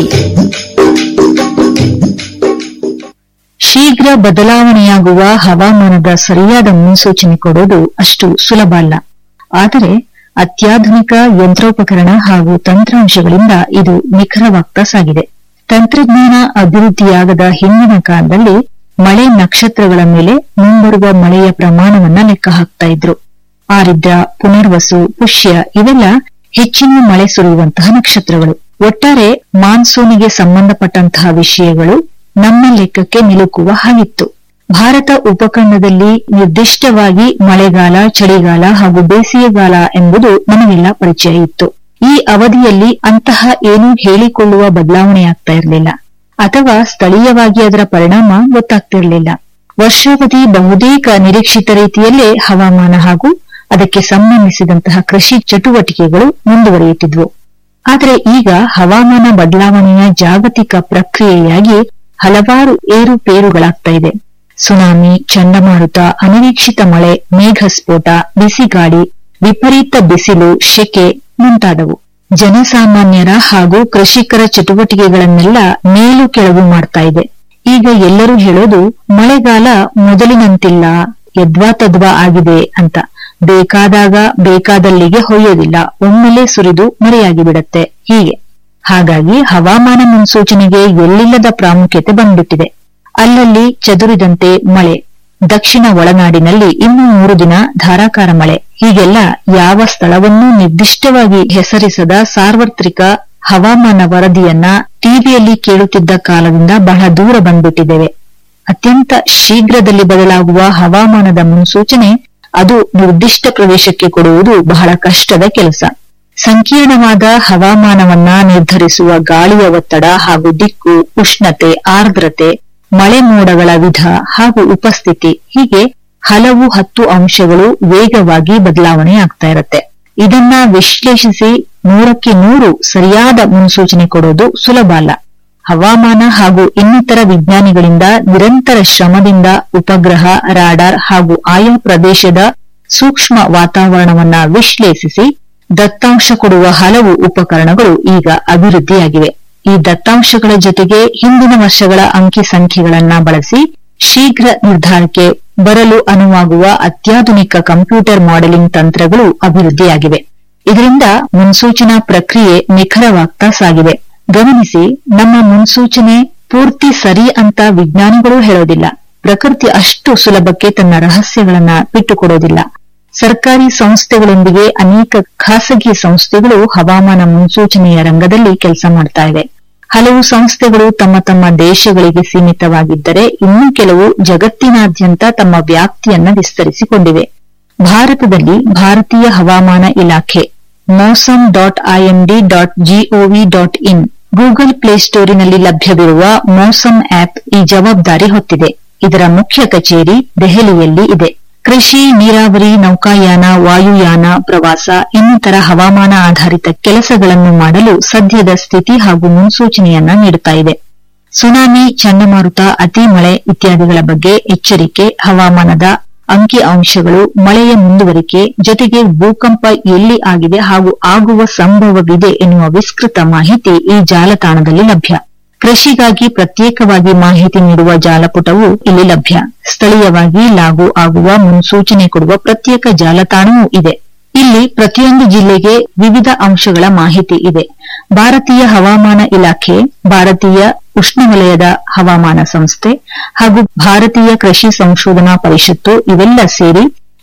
ಶೀಘ್ರ ಬದಲಾವಣೆಯಾಗುವ ಹವಾಮಾನದ ಸರಿಯಾದ ಮುನ್ಸೂಚನೆ ಕೊಡೋದು ಅಷ್ಟು ಸುಲಭ ಅಲ್ಲ ಆದರೆ ಅತ್ಯಾಧುನಿಕ ಯಂತ್ರೋಪಕರಣ ಹಾಗೂ ತಂತ್ರಾಂಶಗಳಿಂದ ಇದು ನಿಖರವಾಗ್ತಾ ಸಾಗಿದೆ ತಂತ್ರಜ್ಞಾನ ಅಭಿವೃದ್ಧಿಯಾಗದ ಹಿಂದಿನ ಕಾಲದಲ್ಲಿ ಮಳೆ ನಕ್ಷತ್ರಗಳ ಮೇಲೆ ಮುಂಬರುವ ಮಳೆಯ ಪ್ರಮಾಣವನ್ನ ಲೆಕ್ಕ ಹಾಕ್ತಾ ಇದ್ರು ಆರಿದ್ರ ಪುನರ್ವಸು ಪುಷ್ಯ ಇವೆಲ್ಲ ಹೆಚ್ಚಿನ ಮಳೆ ಸುರಿಯುವಂತಹ ನಕ್ಷತ್ರಗಳು ಒಟ್ಟಾರೆ ಮಾನ್ಸೂನಿಗೆ ಸಂಬಂಧಪಟ್ಟಂತಹ ವಿಷಯಗಳು ನಮ್ಮ ಲೆಕ್ಕಕ್ಕೆ ನಿಲುಕುವ ಹಾಗಿತ್ತು ಭಾರತ ಉಪಖಂಡದಲ್ಲಿ ನಿರ್ದಿಷ್ಟವಾಗಿ ಮಳೆಗಾಲ ಚಳಿಗಾಲ ಹಾಗೂ ಬೇಸಿಗೆಗಾಲ ಎಂಬುದು ನಮಗೆಲ್ಲ ಪರಿಚಯ ಇತ್ತು ಈ ಅವಧಿಯಲ್ಲಿ ಅಂತಹ ಏನೂ ಹೇಳಿಕೊಳ್ಳುವ ಬದಲಾವಣೆಯಾಗ್ತಾ ಇರಲಿಲ್ಲ ಅಥವಾ ಸ್ಥಳೀಯವಾಗಿ ಅದರ ಪರಿಣಾಮ ಗೊತ್ತಾಗ್ತಿರಲಿಲ್ಲ ವರ್ಷಾವಧಿ ಬಹುತೇಕ ನಿರೀಕ್ಷಿತ ರೀತಿಯಲ್ಲೇ ಹವಾಮಾನ ಹಾಗೂ ಅದಕ್ಕೆ ಸಂಬಂಧಿಸಿದಂತಹ ಕೃಷಿ ಚಟುವಟಿಕೆಗಳು ಮುಂದುವರಿಯುತ್ತಿದ್ವು ಆದರೆ ಈಗ ಹವಾಮಾನ ಬದಲಾವಣೆಯ ಜಾಗತಿಕ ಪ್ರಕ್ರಿಯೆಯಾಗಿ ಹಲವಾರು ಏರುಪೇರುಗಳಾಗ್ತಾ ಇದೆ ಸುನಾಮಿ ಚಂಡಮಾರುತ ಅನಿರೀಕ್ಷಿತ ಮಳೆ ಮೇಘಸ್ಫೋಟ ಬಿಸಿಗಾಳಿ ವಿಪರೀತ ಬಿಸಿಲು ಶೆಕೆ ಮುಂತಾದವು ಜನಸಾಮಾನ್ಯರ ಹಾಗೂ ಕೃಷಿಕರ ಚಟುವಟಿಕೆಗಳನ್ನೆಲ್ಲ ಮೇಲು ಕೆಳಗು ಮಾಡ್ತಾ ಇದೆ ಈಗ ಎಲ್ಲರೂ ಹೇಳೋದು ಮಳೆಗಾಲ ಮೊದಲಿನಂತಿಲ್ಲ ಯದ್ವಾ ತದ್ವಾ ಆಗಿದೆ ಅಂತ ಬೇಕಾದಾಗ ಬೇಕಾದಲ್ಲಿಗೆ ಹೊಯ್ಯೋದಿಲ್ಲ ಒಮ್ಮೆಲೆ ಸುರಿದು ಮರೆಯಾಗಿ ಬಿಡತ್ತೆ ಹೀಗೆ ಹಾಗಾಗಿ ಹವಾಮಾನ ಮುನ್ಸೂಚನೆಗೆ ಎಲ್ಲಿಲ್ಲದ ಪ್ರಾಮುಖ್ಯತೆ ಬಂದ್ಬಿಟ್ಟಿದೆ ಅಲ್ಲಲ್ಲಿ ಚದುರಿದಂತೆ ಮಳೆ ದಕ್ಷಿಣ ಒಳನಾಡಿನಲ್ಲಿ ಇನ್ನು ಮೂರು ದಿನ ಧಾರಾಕಾರ ಮಳೆ ಹೀಗೆಲ್ಲ ಯಾವ ಸ್ಥಳವನ್ನೂ ನಿರ್ದಿಷ್ಟವಾಗಿ ಹೆಸರಿಸದ ಸಾರ್ವತ್ರಿಕ ಹವಾಮಾನ ವರದಿಯನ್ನ ಟಿವಿಯಲ್ಲಿ ಕೇಳುತ್ತಿದ್ದ ಕಾಲದಿಂದ ಬಹಳ ದೂರ ಬಂದ್ಬಿಟ್ಟಿದ್ದೇವೆ ಅತ್ಯಂತ ಶೀಘ್ರದಲ್ಲಿ ಬದಲಾಗುವ ಹವಾಮಾನದ ಮುನ್ಸೂಚನೆ ಅದು ನಿರ್ದಿಷ್ಟ ಪ್ರದೇಶಕ್ಕೆ ಕೊಡುವುದು ಬಹಳ ಕಷ್ಟದ ಕೆಲಸ ಸಂಕೀರ್ಣವಾದ ಹವಾಮಾನವನ್ನ ನಿರ್ಧರಿಸುವ ಗಾಳಿಯ ಒತ್ತಡ ಹಾಗೂ ದಿಕ್ಕು ಉಷ್ಣತೆ ಆರ್ದ್ರತೆ ಮಳೆ ಮೋಡಗಳ ವಿಧ ಹಾಗೂ ಉಪಸ್ಥಿತಿ ಹೀಗೆ ಹಲವು ಹತ್ತು ಅಂಶಗಳು ವೇಗವಾಗಿ ಬದಲಾವಣೆ ಆಗ್ತಾ ಇರತ್ತೆ ಇದನ್ನ ವಿಶ್ಲೇಷಿಸಿ ನೂರಕ್ಕೆ ನೂರು ಸರಿಯಾದ ಮುನ್ಸೂಚನೆ ಕೊಡೋದು ಸುಲಭ ಅಲ್ಲ ಹವಾಮಾನ ಹಾಗೂ ಇನ್ನಿತರ ವಿಜ್ಞಾನಿಗಳಿಂದ ನಿರಂತರ ಶ್ರಮದಿಂದ ಉಪಗ್ರಹ ರಾಡಾರ್ ಹಾಗೂ ಆಯಾ ಪ್ರದೇಶದ ಸೂಕ್ಷ್ಮ ವಾತಾವರಣವನ್ನ ವಿಶ್ಲೇಷಿಸಿ ದತ್ತಾಂಶ ಕೊಡುವ ಹಲವು ಉಪಕರಣಗಳು ಈಗ ಅಭಿವೃದ್ಧಿಯಾಗಿವೆ ಈ ದತ್ತಾಂಶಗಳ ಜೊತೆಗೆ ಹಿಂದಿನ ವರ್ಷಗಳ ಅಂಕಿ ಸಂಖ್ಯೆಗಳನ್ನ ಬಳಸಿ ಶೀಘ್ರ ನಿರ್ಧಾರಕ್ಕೆ ಬರಲು ಅನುವಾಗುವ ಅತ್ಯಾಧುನಿಕ ಕಂಪ್ಯೂಟರ್ ಮಾಡೆಲಿಂಗ್ ತಂತ್ರಗಳು ಅಭಿವೃದ್ಧಿಯಾಗಿವೆ ಇದರಿಂದ ಮುನ್ಸೂಚನಾ ಪ್ರಕ್ರಿಯೆ ನಿಖರವಾಗ್ತಾ ಸಾಗಿದೆ ಗಮನಿಸಿ ನಮ್ಮ ಮುನ್ಸೂಚನೆ ಪೂರ್ತಿ ಸರಿ ಅಂತ ವಿಜ್ಞಾನಿಗಳು ಹೇಳೋದಿಲ್ಲ ಪ್ರಕೃತಿ ಅಷ್ಟು ಸುಲಭಕ್ಕೆ ತನ್ನ ರಹಸ್ಯಗಳನ್ನ ಬಿಟ್ಟುಕೊಡೋದಿಲ್ಲ ಸರ್ಕಾರಿ ಸಂಸ್ಥೆಗಳೊಂದಿಗೆ ಅನೇಕ ಖಾಸಗಿ ಸಂಸ್ಥೆಗಳು ಹವಾಮಾನ ಮುನ್ಸೂಚನೆಯ ರಂಗದಲ್ಲಿ ಕೆಲಸ ಮಾಡ್ತಾ ಇವೆ ಹಲವು ಸಂಸ್ಥೆಗಳು ತಮ್ಮ ತಮ್ಮ ದೇಶಗಳಿಗೆ ಸೀಮಿತವಾಗಿದ್ದರೆ ಇನ್ನು ಕೆಲವು ಜಗತ್ತಿನಾದ್ಯಂತ ತಮ್ಮ ವ್ಯಾಪ್ತಿಯನ್ನ ವಿಸ್ತರಿಸಿಕೊಂಡಿವೆ ಭಾರತದಲ್ಲಿ ಭಾರತೀಯ ಹವಾಮಾನ ಇಲಾಖೆ Mausam dot IMD dot GOV dot in Google ಪ್ಲೇಸ್ಟೋರಿನಲ್ಲಿ ಲಭ್ಯವಿರುವ ಮೌಸಮ್ ಆಪ್ ಈ ಜವಾಬ್ದಾರಿ ಹೊತ್ತಿದೆ ಇದರ ಮುಖ್ಯ ಕಚೇರಿ ದೆಹಲಿಯಲ್ಲಿ ಇದೆ ಕೃಷಿ ನೀರಾವರಿ ನೌಕಾಯಾನ ವಾಯುಯಾನ ಪ್ರವಾಸ ಇನ್ನಿತರ ಹವಾಮಾನ ಆಧಾರಿತ ಕೆಲಸಗಳನ್ನು ಮಾಡಲು ಸದ್ಯದ ಸ್ಥಿತಿ ಹಾಗೂ ಮುನ್ಸೂಚನೆಯನ್ನ ನೀಡುತ್ತಾ ಇದೆ ಸುನಾಮಿ ಚಂಡಮಾರುತ ಅತಿ ಮಳೆ ಇತ್ಯಾದಿಗಳ ಬಗ್ಗೆ ಎಚ್ಚರಿಕೆ ಹವಾಮಾನದ ಅಂಕಿ ಅಂಶಗಳು ಮಳೆಯ ಮುಂದುವರಿಕೆ ಜೊತೆಗೆ ಭೂಕಂಪ ಎಲ್ಲಿ ಆಗಿದೆ ಹಾಗೂ ಆಗುವ ಸಂಭವವಿದೆ ಎನ್ನುವ ವಿಸ್ತೃತ ಮಾಹಿತಿ ಈ ಜಾಲತಾಣದಲ್ಲಿ ಲಭ್ಯ ಕೃಷಿಗಾಗಿ ಪ್ರತ್ಯೇಕವಾಗಿ ಮಾಹಿತಿ ನೀಡುವ ಜಾಲಪುಟವು ಇಲ್ಲಿ ಲಭ್ಯ ಸ್ಥಳೀಯವಾಗಿ ಲಾಗೂ ಆಗುವ ಮುನ್ಸೂಚನೆ ಕೊಡುವ ಪ್ರತ್ಯೇಕ ಜಾಲತಾಣವೂ ಇದೆ ಇಲ್ಲಿ ಪ್ರತಿಯೊಂದು ಜಿಲ್ಲೆಗೆ ವಿವಿಧ ಅಂಶಗಳ ಮಾಹಿತಿ ಇದೆ ಭಾರತೀಯ ಹವಾಮಾನ ಇಲಾಖೆ ಭಾರತೀಯ ಉಷ್ಣವಲಯದ ಹವಾಮಾನ ಸಂಸ್ಥೆ ಹಾಗೂ ಭಾರತೀಯ ಕೃಷಿ ಸಂಶೋಧನಾ ಪರಿಷತ್ತು ಇವೆಲ್ಲ ಸೇರಿ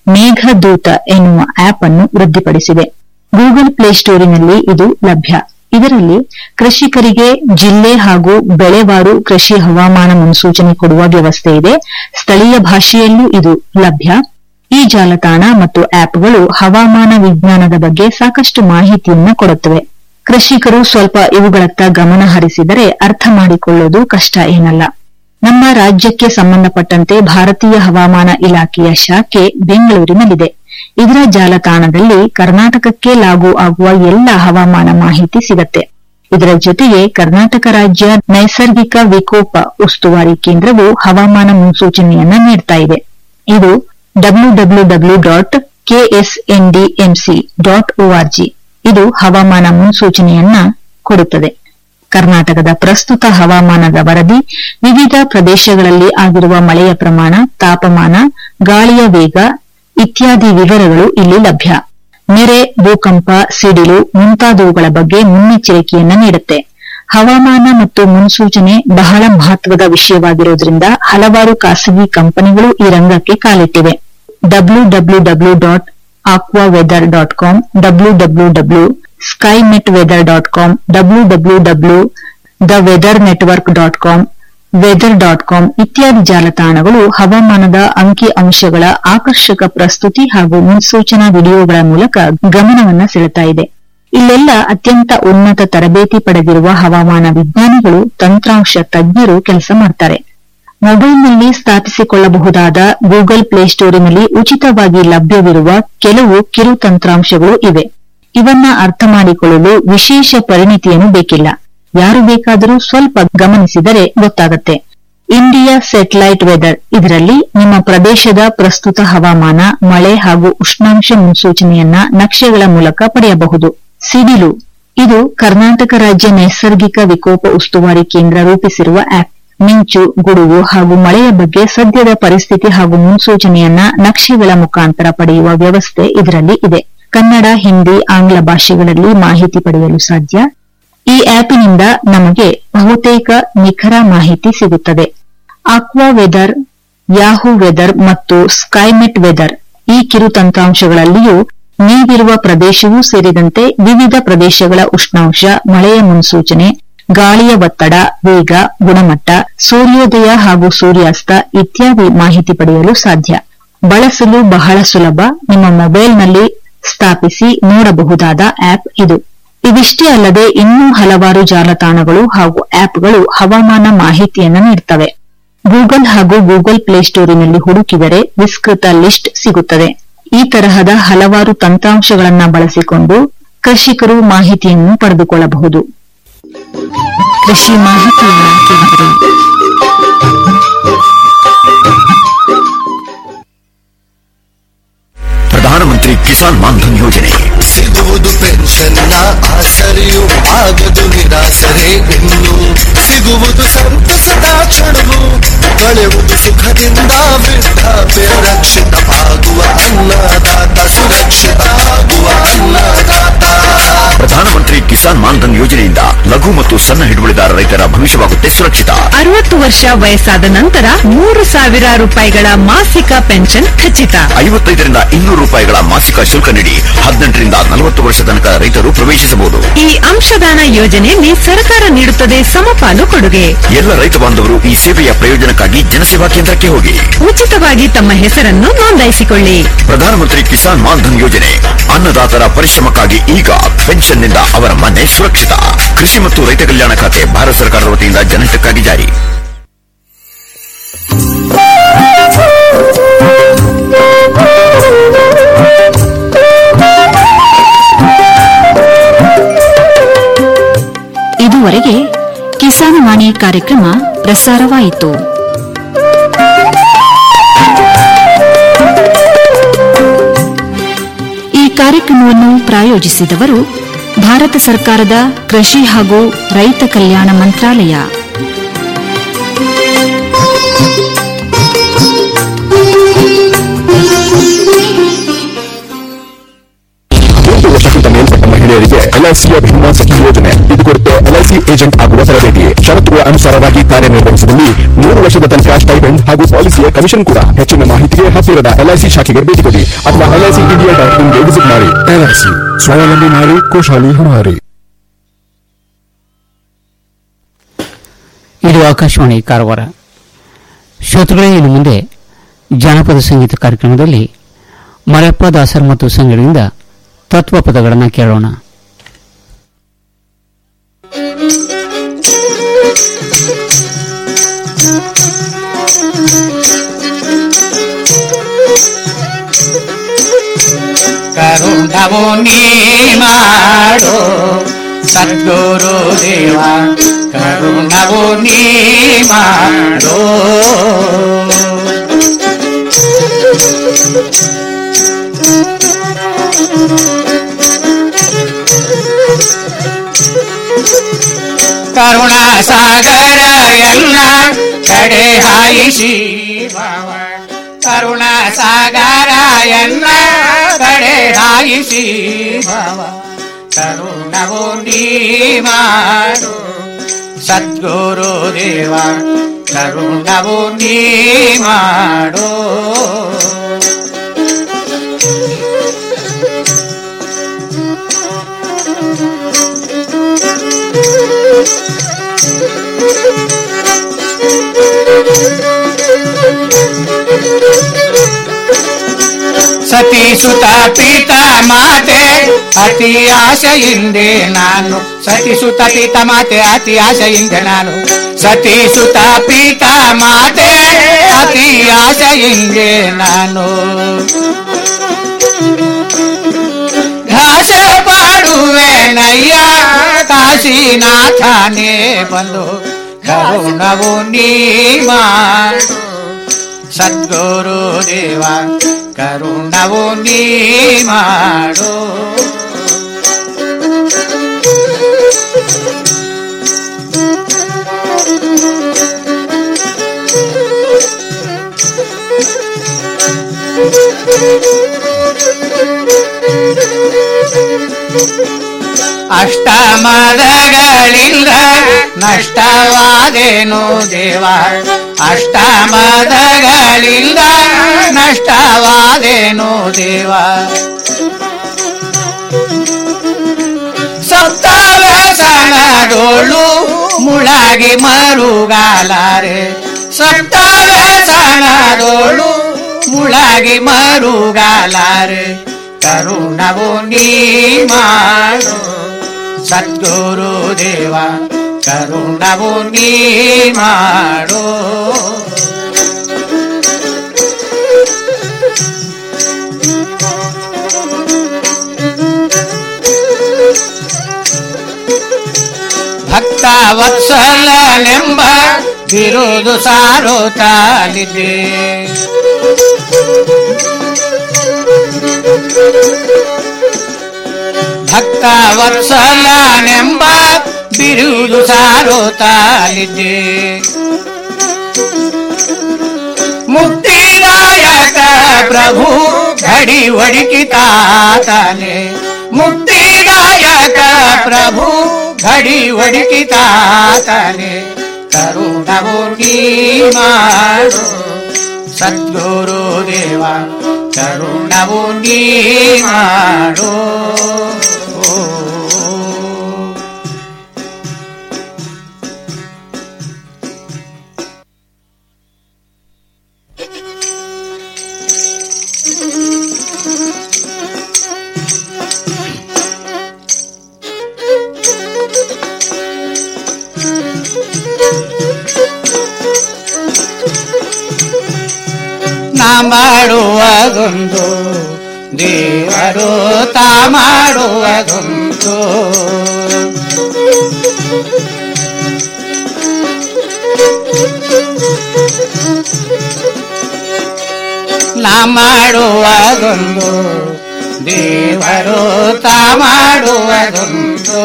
ಮೇಘದೂತ ಎನ್ನುವ ಆಪ್ ಅನ್ನು ವೃದ್ಧಿಪಡಿಸಿದೆ ಗೂಗಲ್ ಪ್ಲೇಸ್ಟೋರಿನಲ್ಲಿ ಇದು ಲಭ್ಯ ಇದರಲ್ಲಿ ಕೃಷಿಕರಿಗೆ ಜಿಲ್ಲೆ ಹಾಗೂ ಬೆಳೆವಾರು ಕೃಷಿ ಹವಾಮಾನ ಮುನ್ಸೂಚನೆ ಕೊಡುವ ವ್ಯವಸ್ಥೆ ಇದೆ ಸ್ಥಳೀಯ ಭಾಷೆಯಲ್ಲೂ ಇದು ಲಭ್ಯ ಈ ಜಾಲತಾಣ ಮತ್ತು ಆಪ್ಗಳು ಹವಾಮಾನ ವಿಜ್ಞಾನದ ಬಗ್ಗೆ ಸಾಕಷ್ಟು ಮಾಹಿತಿಯನ್ನು ಕೊಡುತ್ತವೆ ಕೃಷಿಕರು ಸ್ವಲ್ಪ ಇವುಗಳತ್ತ ಗಮನ ಹರಿಸಿದರೆ ಅರ್ಥ ಮಾಡಿಕೊಳ್ಳುವುದು ಕಷ್ಟ ಏನಲ್ಲ ನಮ್ಮ ರಾಜ್ಯಕ್ಕೆ ಸಂಬಂಧಪಟ್ಟಂತೆ ಭಾರತೀಯ ಹವಾಮಾನ ಇಲಾಖೆಯ ಶಾಖೆ ಬೆಂಗಳೂರಿನಲ್ಲಿದೆ ಇದರ ಜಾಲತಾಣದಲ್ಲಿ ಕರ್ನಾಟಕಕ್ಕೆ ಲಾಗೂ ಆಗುವ ಎಲ್ಲ ಹವಾಮಾನ ಮಾಹಿತಿ ಸಿಗತ್ತೆ ಇದರ ಜೊತೆಗೆ ಕರ್ನಾಟಕ ರಾಜ್ಯ ನೈಸರ್ಗಿಕ ವಿಕೋಪ ಉಸ್ತುವಾರಿ ಕೇಂದ್ರವು ಹವಾಮಾನ ಮುನ್ಸೂಚನೆಯನ್ನ ನೀಡ್ತಾ ಇದೆ ಇದು W W W dot KSNDMC dot ORG ಇದು ಹವಾಮಾನ ಮುನ್ಸೂಚನೆಯನ್ನ ಕೊಡುತ್ತದೆ ಕರ್ನಾಟಕದ ಪ್ರಸ್ತುತ ಹವಾಮಾನದ ವರದಿ ವಿವಿಧ ಪ್ರದೇಶಗಳಲ್ಲಿ ಆಗಿರುವ ಮಳೆಯ ಪ್ರಮಾಣ ತಾಪಮಾನ ಗಾಳಿಯ ವೇಗ ಇತ್ಯಾದಿ ವಿವರಗಳು ಇಲ್ಲಿ ಲಭ್ಯ ನೆರೆ ಭೂಕಂಪ ಸಿಡಿಲು ಮುಂತಾದವುಗಳ ಬಗ್ಗೆ ಮುನ್ನೆಚ್ಚರಿಕೆಯನ್ನ ನೀಡುತ್ತೆ ಹವಾಮಾನ ಮತ್ತು ಮುನ್ಸೂಚನೆ ಬಹಳ ಮಹತ್ವದ ವಿಷಯವಾಗಿರುವುದರಿಂದ ಹಲವಾರು ಖಾಸಗಿ ಕಂಪನಿಗಳು ಈ ರಂಗಕ್ಕೆ ಕಾಲಿಟ್ಟಿವೆ W W W dot AccuWeather dot com W W W Skymet weather dot com W W W the weather network dot com weather dot com ಇತ್ಯಾದಿ ಜಾಲತಾಣಗಳು ಹವಾಮಾನದ ಅಂಕಿ ಅಂಶಗಳ ಆಕರ್ಷಕ ಪ್ರಸ್ತುತಿ ಹಾಗೂ ಮುನ್ಸೂಚನಾ ವಿಡಿಯೋಗಳ ಮೂಲಕ ಗಮನವನ್ನ ಸೆಳೆತಾ ಇದೆ ಇಲ್ಲೆಲ್ಲ ಅತ್ಯಂತ ಉನ್ನತ ತರಬೇತಿ ಪಡೆದಿರುವ ಹವಾಮಾನ ವಿಜ್ಞಾನಿಗಳು ತಂತ್ರಾಂಶ ತಜ್ಞರು ಕೆಲಸ ಮಾಡ್ತಾರೆ ಮೊಬೈಲ್ನಲ್ಲಿ ಸ್ಥಾಪಿಸಿಕೊಳ್ಳಬಹುದಾದ ಗೂಗಲ್ ಪ್ಲೇಸ್ಟೋರಿನಲ್ಲಿ ಉಚಿತವಾಗಿ ಲಭ್ಯವಿರುವ ಕೆಲವು ಕಿರು ತಂತ್ರಾಂಶಗಳು ಇವೆ ಇವನ್ನ ಅರ್ಥ ಮಾಡಿಕೊಳ್ಳಲು ವಿಶೇಷ ಪರಿಣಿತಿಯನ್ನು ಬೇಕಿಲ್ಲ ಯಾರು ಬೇಕಾದರೂ ಸ್ವಲ್ಪ ಗಮನಿಸಿದರೆ ಗೊತ್ತಾಗತ್ತೆ ಇಂಡಿಯಾ ಸೆಟಲೈಟ್ ವೆದರ್ ಇದರಲ್ಲಿ ನಿಮ್ಮ ಪ್ರದೇಶದ ಪ್ರಸ್ತುತ ಹವಾಮಾನ ಮಳೆ ಹಾಗೂ ಉಷ್ಣಾಂಶ ಮುನ್ಸೂಚನೆಯನ್ನ ನಕ್ಷೆಗಳ ಮೂಲಕ ಪಡೆಯಬಹುದು ಸಿಡಿಲು ಇದು ಕರ್ನಾಟಕ ರಾಜ್ಯ ನೈಸರ್ಗಿಕ ವಿಕೋಪ ಉಸ್ತುವಾರಿ ಕೇಂದ್ರ ರೂಪಿಸಿರುವ ಆಪ್ ಮಿಂಚು ಗುಡುಗು ಹಾಗೂ ಮಳೆಯ ಬಗ್ಗೆ ಸದ್ಯದ ಪರಿಸ್ಥಿತಿ ಹಾಗೂ ಮುನ್ಸೂಚನೆಯನ್ನ ನಕ್ಷೆಗಳ ಮುಖಾಂತರ ಪಡೆಯುವ ವ್ಯವಸ್ಥೆ ಇದರಲ್ಲಿ ಇದೆ ಕನ್ನಡ ಹಿಂದಿ ಆಂಗ್ಲ ಭಾಷೆಗಳಲ್ಲಿ ಮಾಹಿತಿ ಪಡೆಯಲು ಸಾಧ್ಯ ಈ ಆಪಿನಿಂದ ನಮಗೆ ಬಹುತೇಕ ನಿಖರ ಮಾಹಿತಿ ಸಿಗುತ್ತದೆ ಆಕ್ವಾ ವೆದರ್ ಯಾಹೂ ವೆದರ್ ಮತ್ತು ಸ್ಕೈಮೆಟ್ ವೆದರ್ ಈ ಕಿರು ತಂತ್ರಾಂಶಗಳಲ್ಲಿಯೂ ನೀವಿರುವ ಪ್ರದೇಶವೂ ಸೇರಿದಂತೆ ವಿವಿಧ ಪ್ರದೇಶಗಳ ಉಷ್ಣಾಂಶ ಮಳೆಯ ಮುನ್ಸೂಚನೆ ಗಾಳಿಯ ಒತ್ತಡ ವೇಗ ಗುಣಮಟ್ಟ ಸೂರ್ಯೋದಯ ಹಾಗೂ ಸೂರ್ಯಾಸ್ತ ಇತ್ಯಾದಿ ಮಾಹಿತಿ ಪಡೆಯಲು ಸಾಧ್ಯ ಬಳಸಲು ಬಹಳ ಸುಲಭ ನಿಮ್ಮ ಮೊಬೈಲ್ನಲ್ಲಿ ಸ್ಥಾಪಿಸಿ ನೋಡಬಹುದಾದ ಆಪ್ ಇದು ಇವಿಷ್ಟೇ ಅಲ್ಲದೆ ಇನ್ನೂ ಹಲವಾರು ಜಾಲತಾಣಗಳು ಹಾಗೂ ಆಪ್ಗಳು ಹವಾಮಾನ ಮಾಹಿತಿಯನ್ನು ನೀಡುತ್ತವೆ ಗೂಗಲ್ ಹಾಗೂ ಗೂಗಲ್ ಪ್ಲೇಸ್ಟೋರಿನಲ್ಲಿ ಹುಡುಕಿದರೆ ವಿಸ್ತೃತ ಲಿಸ್ಟ್ ಸಿಗುತ್ತದೆ ಈ ತರಹದ ಹಲವಾರು ತಂತ್ರಾಂಶಗಳನ್ನ ಬಳಸಿಕೊಂಡು ಕೃಷಿಕರು ಮಾಹಿತಿಯನ್ನು ಪಡೆದುಕೊಳ್ಳಬಹುದು ಕೃಷಿ ಮಾಹಿತಿಯನ್ನು ಕೇಳಿದರೆ ಪ್ರಧಾನಮಂತ್ರಿ ಕಿಸಾನ್ ಮಾನ್ಧನ್ ಯೋಜನೆ ಸಿಗುವುದು ಪೆನ್ಷನ್ನ ಆಸರೆಯು ಆಗದು ನಿರಾಸರೆ ಇನ್ನು ಸಿಗುವುದು ಸಂತಸದ ಕ್ಷಣವು ಕಳೆಯುವುದು ಸುಖದಿಂದ ವೃದ್ಧಾಪ್ಯ ರಕ್ಷಿತ ಆಗುವ ಅನ್ನದಾತ ಸುರಕ್ಷಿತ ಆಗುವ ಅನ್ನದಾತ ಪ್ರಧಾನಮಂತ್ರಿ ಕಿಸಾನ್ ಮಾನ್ಧನ್ ಯೋಜನೆಯಿಂದ ಲಘು ಲಘು ಮತ್ತು ಸಣ್ಣ ಹಿಡುವಳಿದಾರ ರೈತರ ಭವಿಷ್ಯವಾಗುತ್ತೆ ಸುರಕ್ಷಿತ ಅರವತ್ತು ವರ್ಷ ವಯಸ್ಸಾದ ನಂತರ ಮೂರು ಸಾವಿರ ರೂಪಾಯಿಗಳ ಮಾಸಿಕ ಪೆನ್ಷನ್ ಖಚಿತ ಐವತ್ತೈದರಿಂದ ಇನ್ನೂರು ರೂಪಾಯಿಗಳ ಮಾಸಿಕ ಶುಲ್ಕ ನೀಡಿ ಹದಿನೆಂಟರಿಂದ ನಲವತ್ತು ವರ್ಷ ತನಕ ರೈತರು ಪ್ರವೇಶಿಸಬಹುದು ಈ ಅಂಶದಾನ ಯೋಜನೆಯಲ್ಲಿ ಸರ್ಕಾರ ನೀಡುತ್ತದೆ ಸಮಪಾಲು ಕೊಡುಗೆ ಎಲ್ಲ ರೈತ ಬಾಂಧವರು ಈ ಸೇವೆಯ ಪ್ರಯೋಜನಕ್ಕಾಗಿ ಜನಸೇವಾ ಕೇಂದ್ರಕ್ಕೆ ಹೋಗಿ ಉಚಿತವಾಗಿ ತಮ್ಮ ಹೆಸರನ್ನು ನೋಂದಾಯಿಸಿಕೊಳ್ಳಿ ಪ್ರಧಾನಮಂತ್ರಿ ಕಿಸಾನ್ ಮಾನ್ಧನ್ ಯೋಜನೆ ಅನ್ನದಾತರ ಪರಿಶ್ರಮಕ್ಕಾಗಿ ಈಗ ಪೆನ್ಷನ್ನಿಂದ ಅವರ ಮನೆ ಸುರಕ್ಷಿತ ಕೃಷಿ ಮತ್ತು ರೈತ ಕಲ್ಯಾಣ ಖಾತೆ ಭಾರತ ಸರ್ಕಾರದ ವತಿಯಿಂದ ಜನಹಿತಕ್ಕಾಗಿ ಜಾರಿ ಇದುವರೆಗೆ ಕಿಸಾನ್ ವಾಣಿ ಕಾರ್ಯಕ್ರಮ ಪ್ರಸಾರವಾಯಿತು ಈ ಕಾರ್ಯಕ್ರಮವನ್ನು ಪ್ರಾಯೋಜಿಸಿದವರು ಭಾರತ ಸರ್ಕಾರದ ಕೃಷಿ ಹಾಗೂ ರೈತ ಕಲ್ಯಾಣ ಮಂತ್ರಾಲಯ ಒಂದು ವರ್ಷಕ್ಕಿಂತ ಮೇಲ್ಪಟ್ಟ ಮಹಿಳೆಯರಿಗೆ ಎಲ್ಐಸಿಯ ಭಿನ್ನ ಸಖಿ ಯೋಜನೆ ಇದು ಕುರಿತು ಎಲ್ಐಸಿ ಏಜೆಂಟ್ ಆಗುವ ತರಬೇತಿ ಷರತ್ತುಗಳ ಅನುಸಾರವಾಗಿ ಕಾರ್ಯನಿರ್ವಹಿಸಿದಲ್ಲಿ ಮೂರು ವರ್ಷದ ತನಕ ಸ್ಟೈಪೆಂಡ್ ಹಾಗೂ ಪಾಲಿಸಿಯ ಕಮಿಷನ್ ಕೂಡ ಹೆಚ್ಚಿನ ಮಾಹಿತಿಗೆ ಹತ್ತಿರದ ಎಲ್ಐಸಿ ಶಾಖೆಗೆ ಭೇಟಿ ಕೊಡಿ ಅಥವಾ ಎಲ್ಐಸಿ ಇಂಡಿಯಾ ಡಾಟ್ ಇನ್ಗೆ ವಿಸಿಟ್ ಮಾಡಿ ಎಲ್ಐಸಿ ಸ್ವಾವಲಂಬಿ ನಾರಿ ಕೋಶಾಲಿ ಹಮಾರಿ ಇದು ಆಕಾಶವಾಣಿ ಕಾರವಾರ ಶ್ರೋತೃಗಳೇ ಇನ್ನು ಮುಂದೆ ಜಾನಪದ ಸಂಗೀತ ಕಾರ್ಯಕ್ರಮದಲ್ಲಿ ಮಲಪ್ಪ ದಾಸರ್ ಮತ್ತು ಸಂಘದಿಂದ ತತ್ವ ಪದಗಳನ್ನು ಕೇಳೋಣ ಕರುಣವು ನೀ ಮಾಡೋ ಸದ್ಗುರು ದೇವ ಕರುಣವು ನೀ ಮಾಡೋ ಕರುಣ ಸಾಗರ ಎಲ್ಲ ಕಡೆ ಹಾಯಿಸಿ ಭಾವ ಕರುಣ ಸಾಗರ ಎಲ್ಲ ಕಡೆ ಹಾಯಿಸಿ ಭಾವ ಕರುಣವು ನೀ ಮಾಡು ಸದ್ಗುರು ದೇವ ಕರುಣವು ನೀ ಮಾಡೋ ಸತಿ ಸುತ ಪಿತ ಮಾತೆ ಅತಿ ಆಶೆಯಿಂದೆ ನಾನು ಸತಿ ಸುತ ಪಿತ ಮಾತೆ ಅತಿ ಆಶೆಯಿಂದೆ ನಾನು ಸತಿ ಸುತ ಪಿತ ಮಾತೆ ಅತಿ ಆಶೆಯಿಂದೆ ನಾನು ಘಾಸ ಪಾಡುವೆ ನಯ್ಯ ಕಾಶಿನಾಥನೇ ಬಂದು ಕರುಣವು ನೀ ಮಾಡು ಸದ್ಗುರು ದೇವ ಕರುಣವು ನೀ ಮಾಡು ಅಷ್ಟಮದಗಳಿಂದ ನಷ್ಟವಾದೇನು ದೇವ ಅಷ್ಟಮದಗಳಿಂದ ನಷ್ಟವಾದೇನು ದೇವ ಸಪ್ತವ್ಯಸನದೋಳು ಮುಳಗಿ ಮರುಗಾಲಾರೆ ಸಪ್ತವ್ಯಸನದೋಳು ಮುಳಗಿ ಮರುಗಾಲಾರೆ ಕರುಣವು ನೀ ಮಾಡು ಸದ್ಗುರು ದೇವ ಕರುಣವು ನೀ ಮಾಡು ಭಕ್ತ ವತ್ಸಲನೆಂಬ ಬಿರುದು ಸಾರುತ್ತಾಲಿದೆ ಭಕ್ತ ವತ್ಸಲನೆಂಬ ಬಿರುದು ಸಾರುತ್ತಾಲಿದೆ ಮುಕ್ತಿದಾಯಕ ಪ್ರಭು ಘಡಿ ಒಡಕಿತಾತನೆ ಮುಕ್ತಿದಾಯಕ ಪ್ರಭು ಘಡಿ ಒಡಕಿತಾತನೆ ಕರುಣವು ನೀ ಮಾಡು ಸದ್ಗುರು ದೇವ ಕರುಣವು ನೀ ಮಾಡು ನಾ ಮಾಡುವುದೊಂದು ದೇವರು ತಾ ಮಾಡುವುದೊಂದು ನಾ ಮಾಡುವುದೊಂದು ದೇವರು ತಾ ಮಾಡುವುದೊಂದು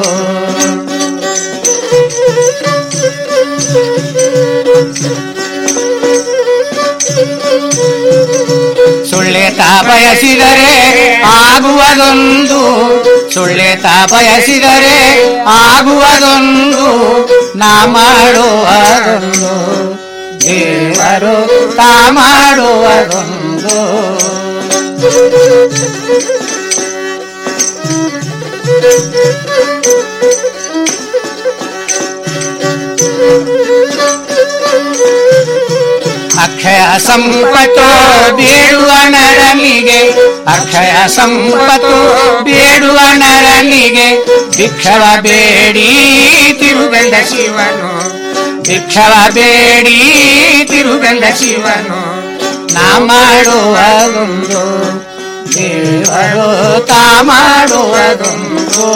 ಸುಳ್ಳೆತ ಬಯಸಿದರೆ ಆಗುವುದೊಂದು ಸುಳ್ಳೆತ ಬಯಸಿದರೆ ಆಗುವುದೊಂದು ನಾ ಮಾಡುವುದೊಂದು ದೇವರು ತಾ ಮಾಡುವುದೊಂದು ಅಕ್ಷಯ ಸಂಪತ್ತು ಬೇಡುವ ನರನಿಗೆ ಅಕ್ಷಯ ಸಂಪತ್ತು ಬೇಡುವ ನರನಿಗೆ ಭಿಕ್ಷವ ಬೇಡಿ ತಿರುಗಂಡ ಶಿವನು ಭಿಕ್ಷವ ಬೇಡಿ ತಿರುಗಂಡ ಶಿವನು ನಾ ಮಾಡುವುದೊಂದು ದೇವರು ತಾ ಮಾಡುವುದೊಂದು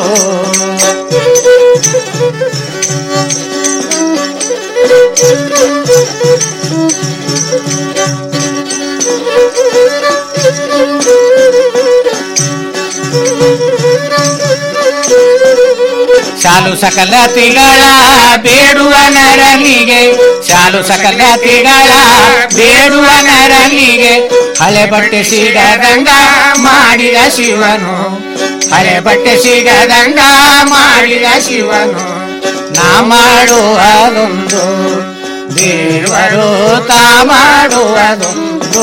ಶಾಲು ಸಕಲತಿಗಳ ಬೇಡುವ ನರನಿಗೆ ಶಾಲು ಸಕಲತಿಗಳ ಬೇಡುವ ನರನಿಗೆ ಹಳೆ ಬಟ್ಟೆ ಸಿಗದಂಗ ಮಾಡಿದ ಶಿವನು ಹಳೆ ಬಟ್ಟೆ ಸಿಗದಂಗ ಮಾಡಿದ ಶಿವನು ನಾ ಮಾಡುವುದೊಂದು ದೇವರು ತಾ ಮಾಡುವುದೊಂದು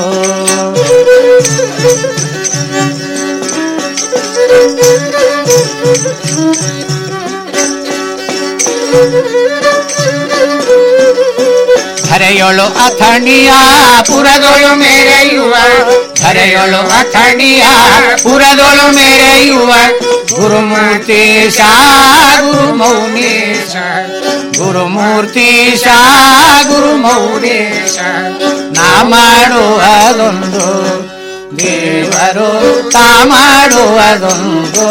ಧರೆಯೊಳು ಅಥಣಿಯ ಪುರದೊಳು ಮೆರೆಯುವ ಧರೆಯೊಳು ಅಥಣಿಯ ಪುರದೊಳು ಮೆರೆಯುವ ಗುರುಮೂರ್ತೀಶ ಗುರು ಮೌನೇಶ ಗುರುಮೂರ್ತೀಶ ಗುರು ಮೌನೇಶ ನಾ ಮಾಡುವುದೊಂದು ದೇವರು ತಾ ಮಾಡುವುದೊಂದು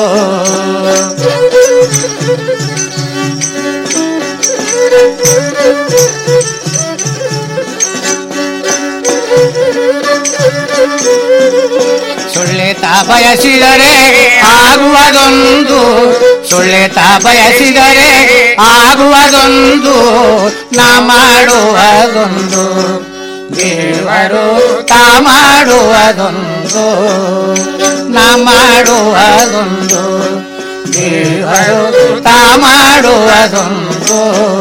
ಸುಳ್ಳೆತ ಬಯಸಿದರೆ ಆಗುವುದೊಂದು ಸುಳ್ಳೆತ ಬಯಸಿದರೆ ಆಗುವುದೊಂದು ನಾ ಮಾಡುವುದೊಂದು ದೇವರು ತಾ ಮಾಡುವುದೊಂದು ನಾ ಮಾಡುವುದೊಂದು ದೇವರು ತಾ ಮಾಡುವುದೊಂದು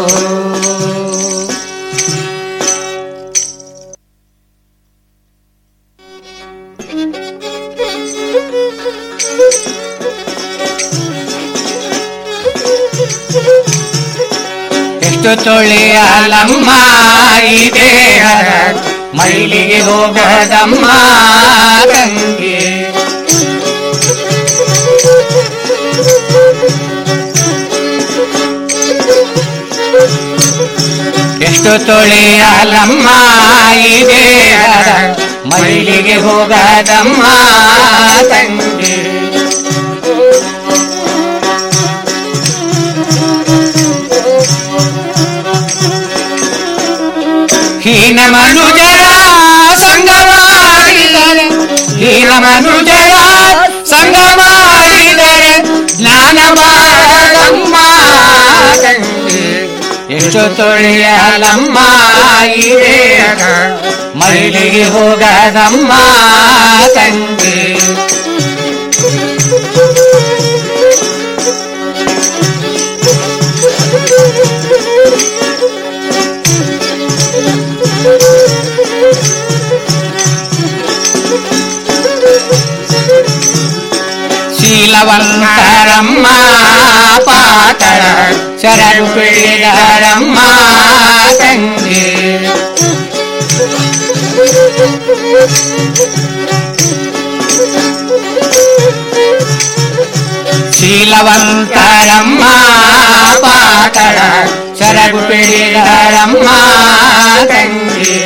ಎಷ್ಟು ತೊಳೆಯಲಮ್ಮ ಈ ದೇಹದ ಮೈಲಿಗೆ ಹೋಗದಮ್ಮ ಗಂಗೆ ಎಷ್ಟು ತೊಳೆಯಲಮ್ಮ ಈ ದೇಹದ ಮೈಲಿಗೆ ಹೋಗದಮ್ಮ ತಂಗೆ ಹೀನ ಮನುಜರ ಸಂಗ ಮಾಡಿದರೆ ಹೀನ ಮನುಜರ ಸಂಗ ಮಾಡಿದರೆ ಜ್ಞಾನ ಬಾರದಮ್ಮ ತಂಗಿ ಎಷ್ಟು ತೊಳೆಯಲಮ್ಮ ಈ ದೇಹದ ಮೈಲಿಗೆ ಹೋಗದಮ್ಮ ತಂಗಿ ಮಾಡಿದರಮ್ಮ ಪಾತಳ ಶರಣು ಪಿಡಿದರಮ್ಮ ತಂಗಿ ಶೀಲವಂತರಮ್ಮ ಪಾತಳ ಶರಣು ಪಿಡಿದರಮ್ಮ ತಂಗಿ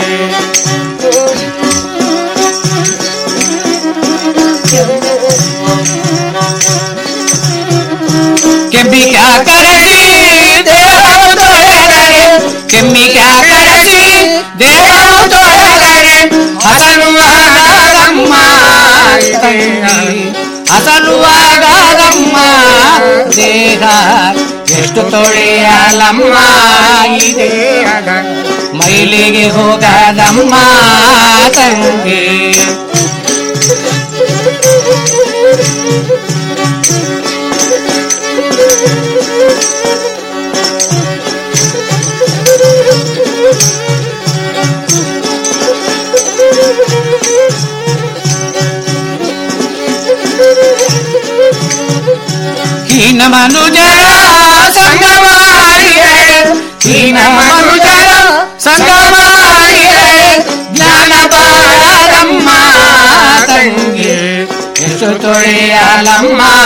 ಕೆಮ್ಮಿಗ ಕರೆಸಿ ದೇವರು ತೊಳೆದರೆ ಕೆಮ್ಮಿಗ ಕರೆಸಿ ದೇವರು ತೊಳೆದರೆ ಹಸನುವಾಗಮ್ಮ ಹಸನುವಾಗಮ್ಮ ದೇಹ ಎಷ್ಟು ತೊಳೆಯಲಮ್ಮ ಈ ದೇಹದ ಮೈಲಿಗೆ ಹೋಗದಮ್ಮ ತಂಗಿ ಹೀನ ಮನುಜರ ಸಂಗಮಾಡಿರೆ ಹೀನ ಮನುಜರ ಸಂಗಮಾಡಿರೆ ಜ್ಞಾನ ಬಾರಮ್ಮ ತಂಗಿ ಎಷ್ಟು ತೊಳೆಯಲಮ್ಮ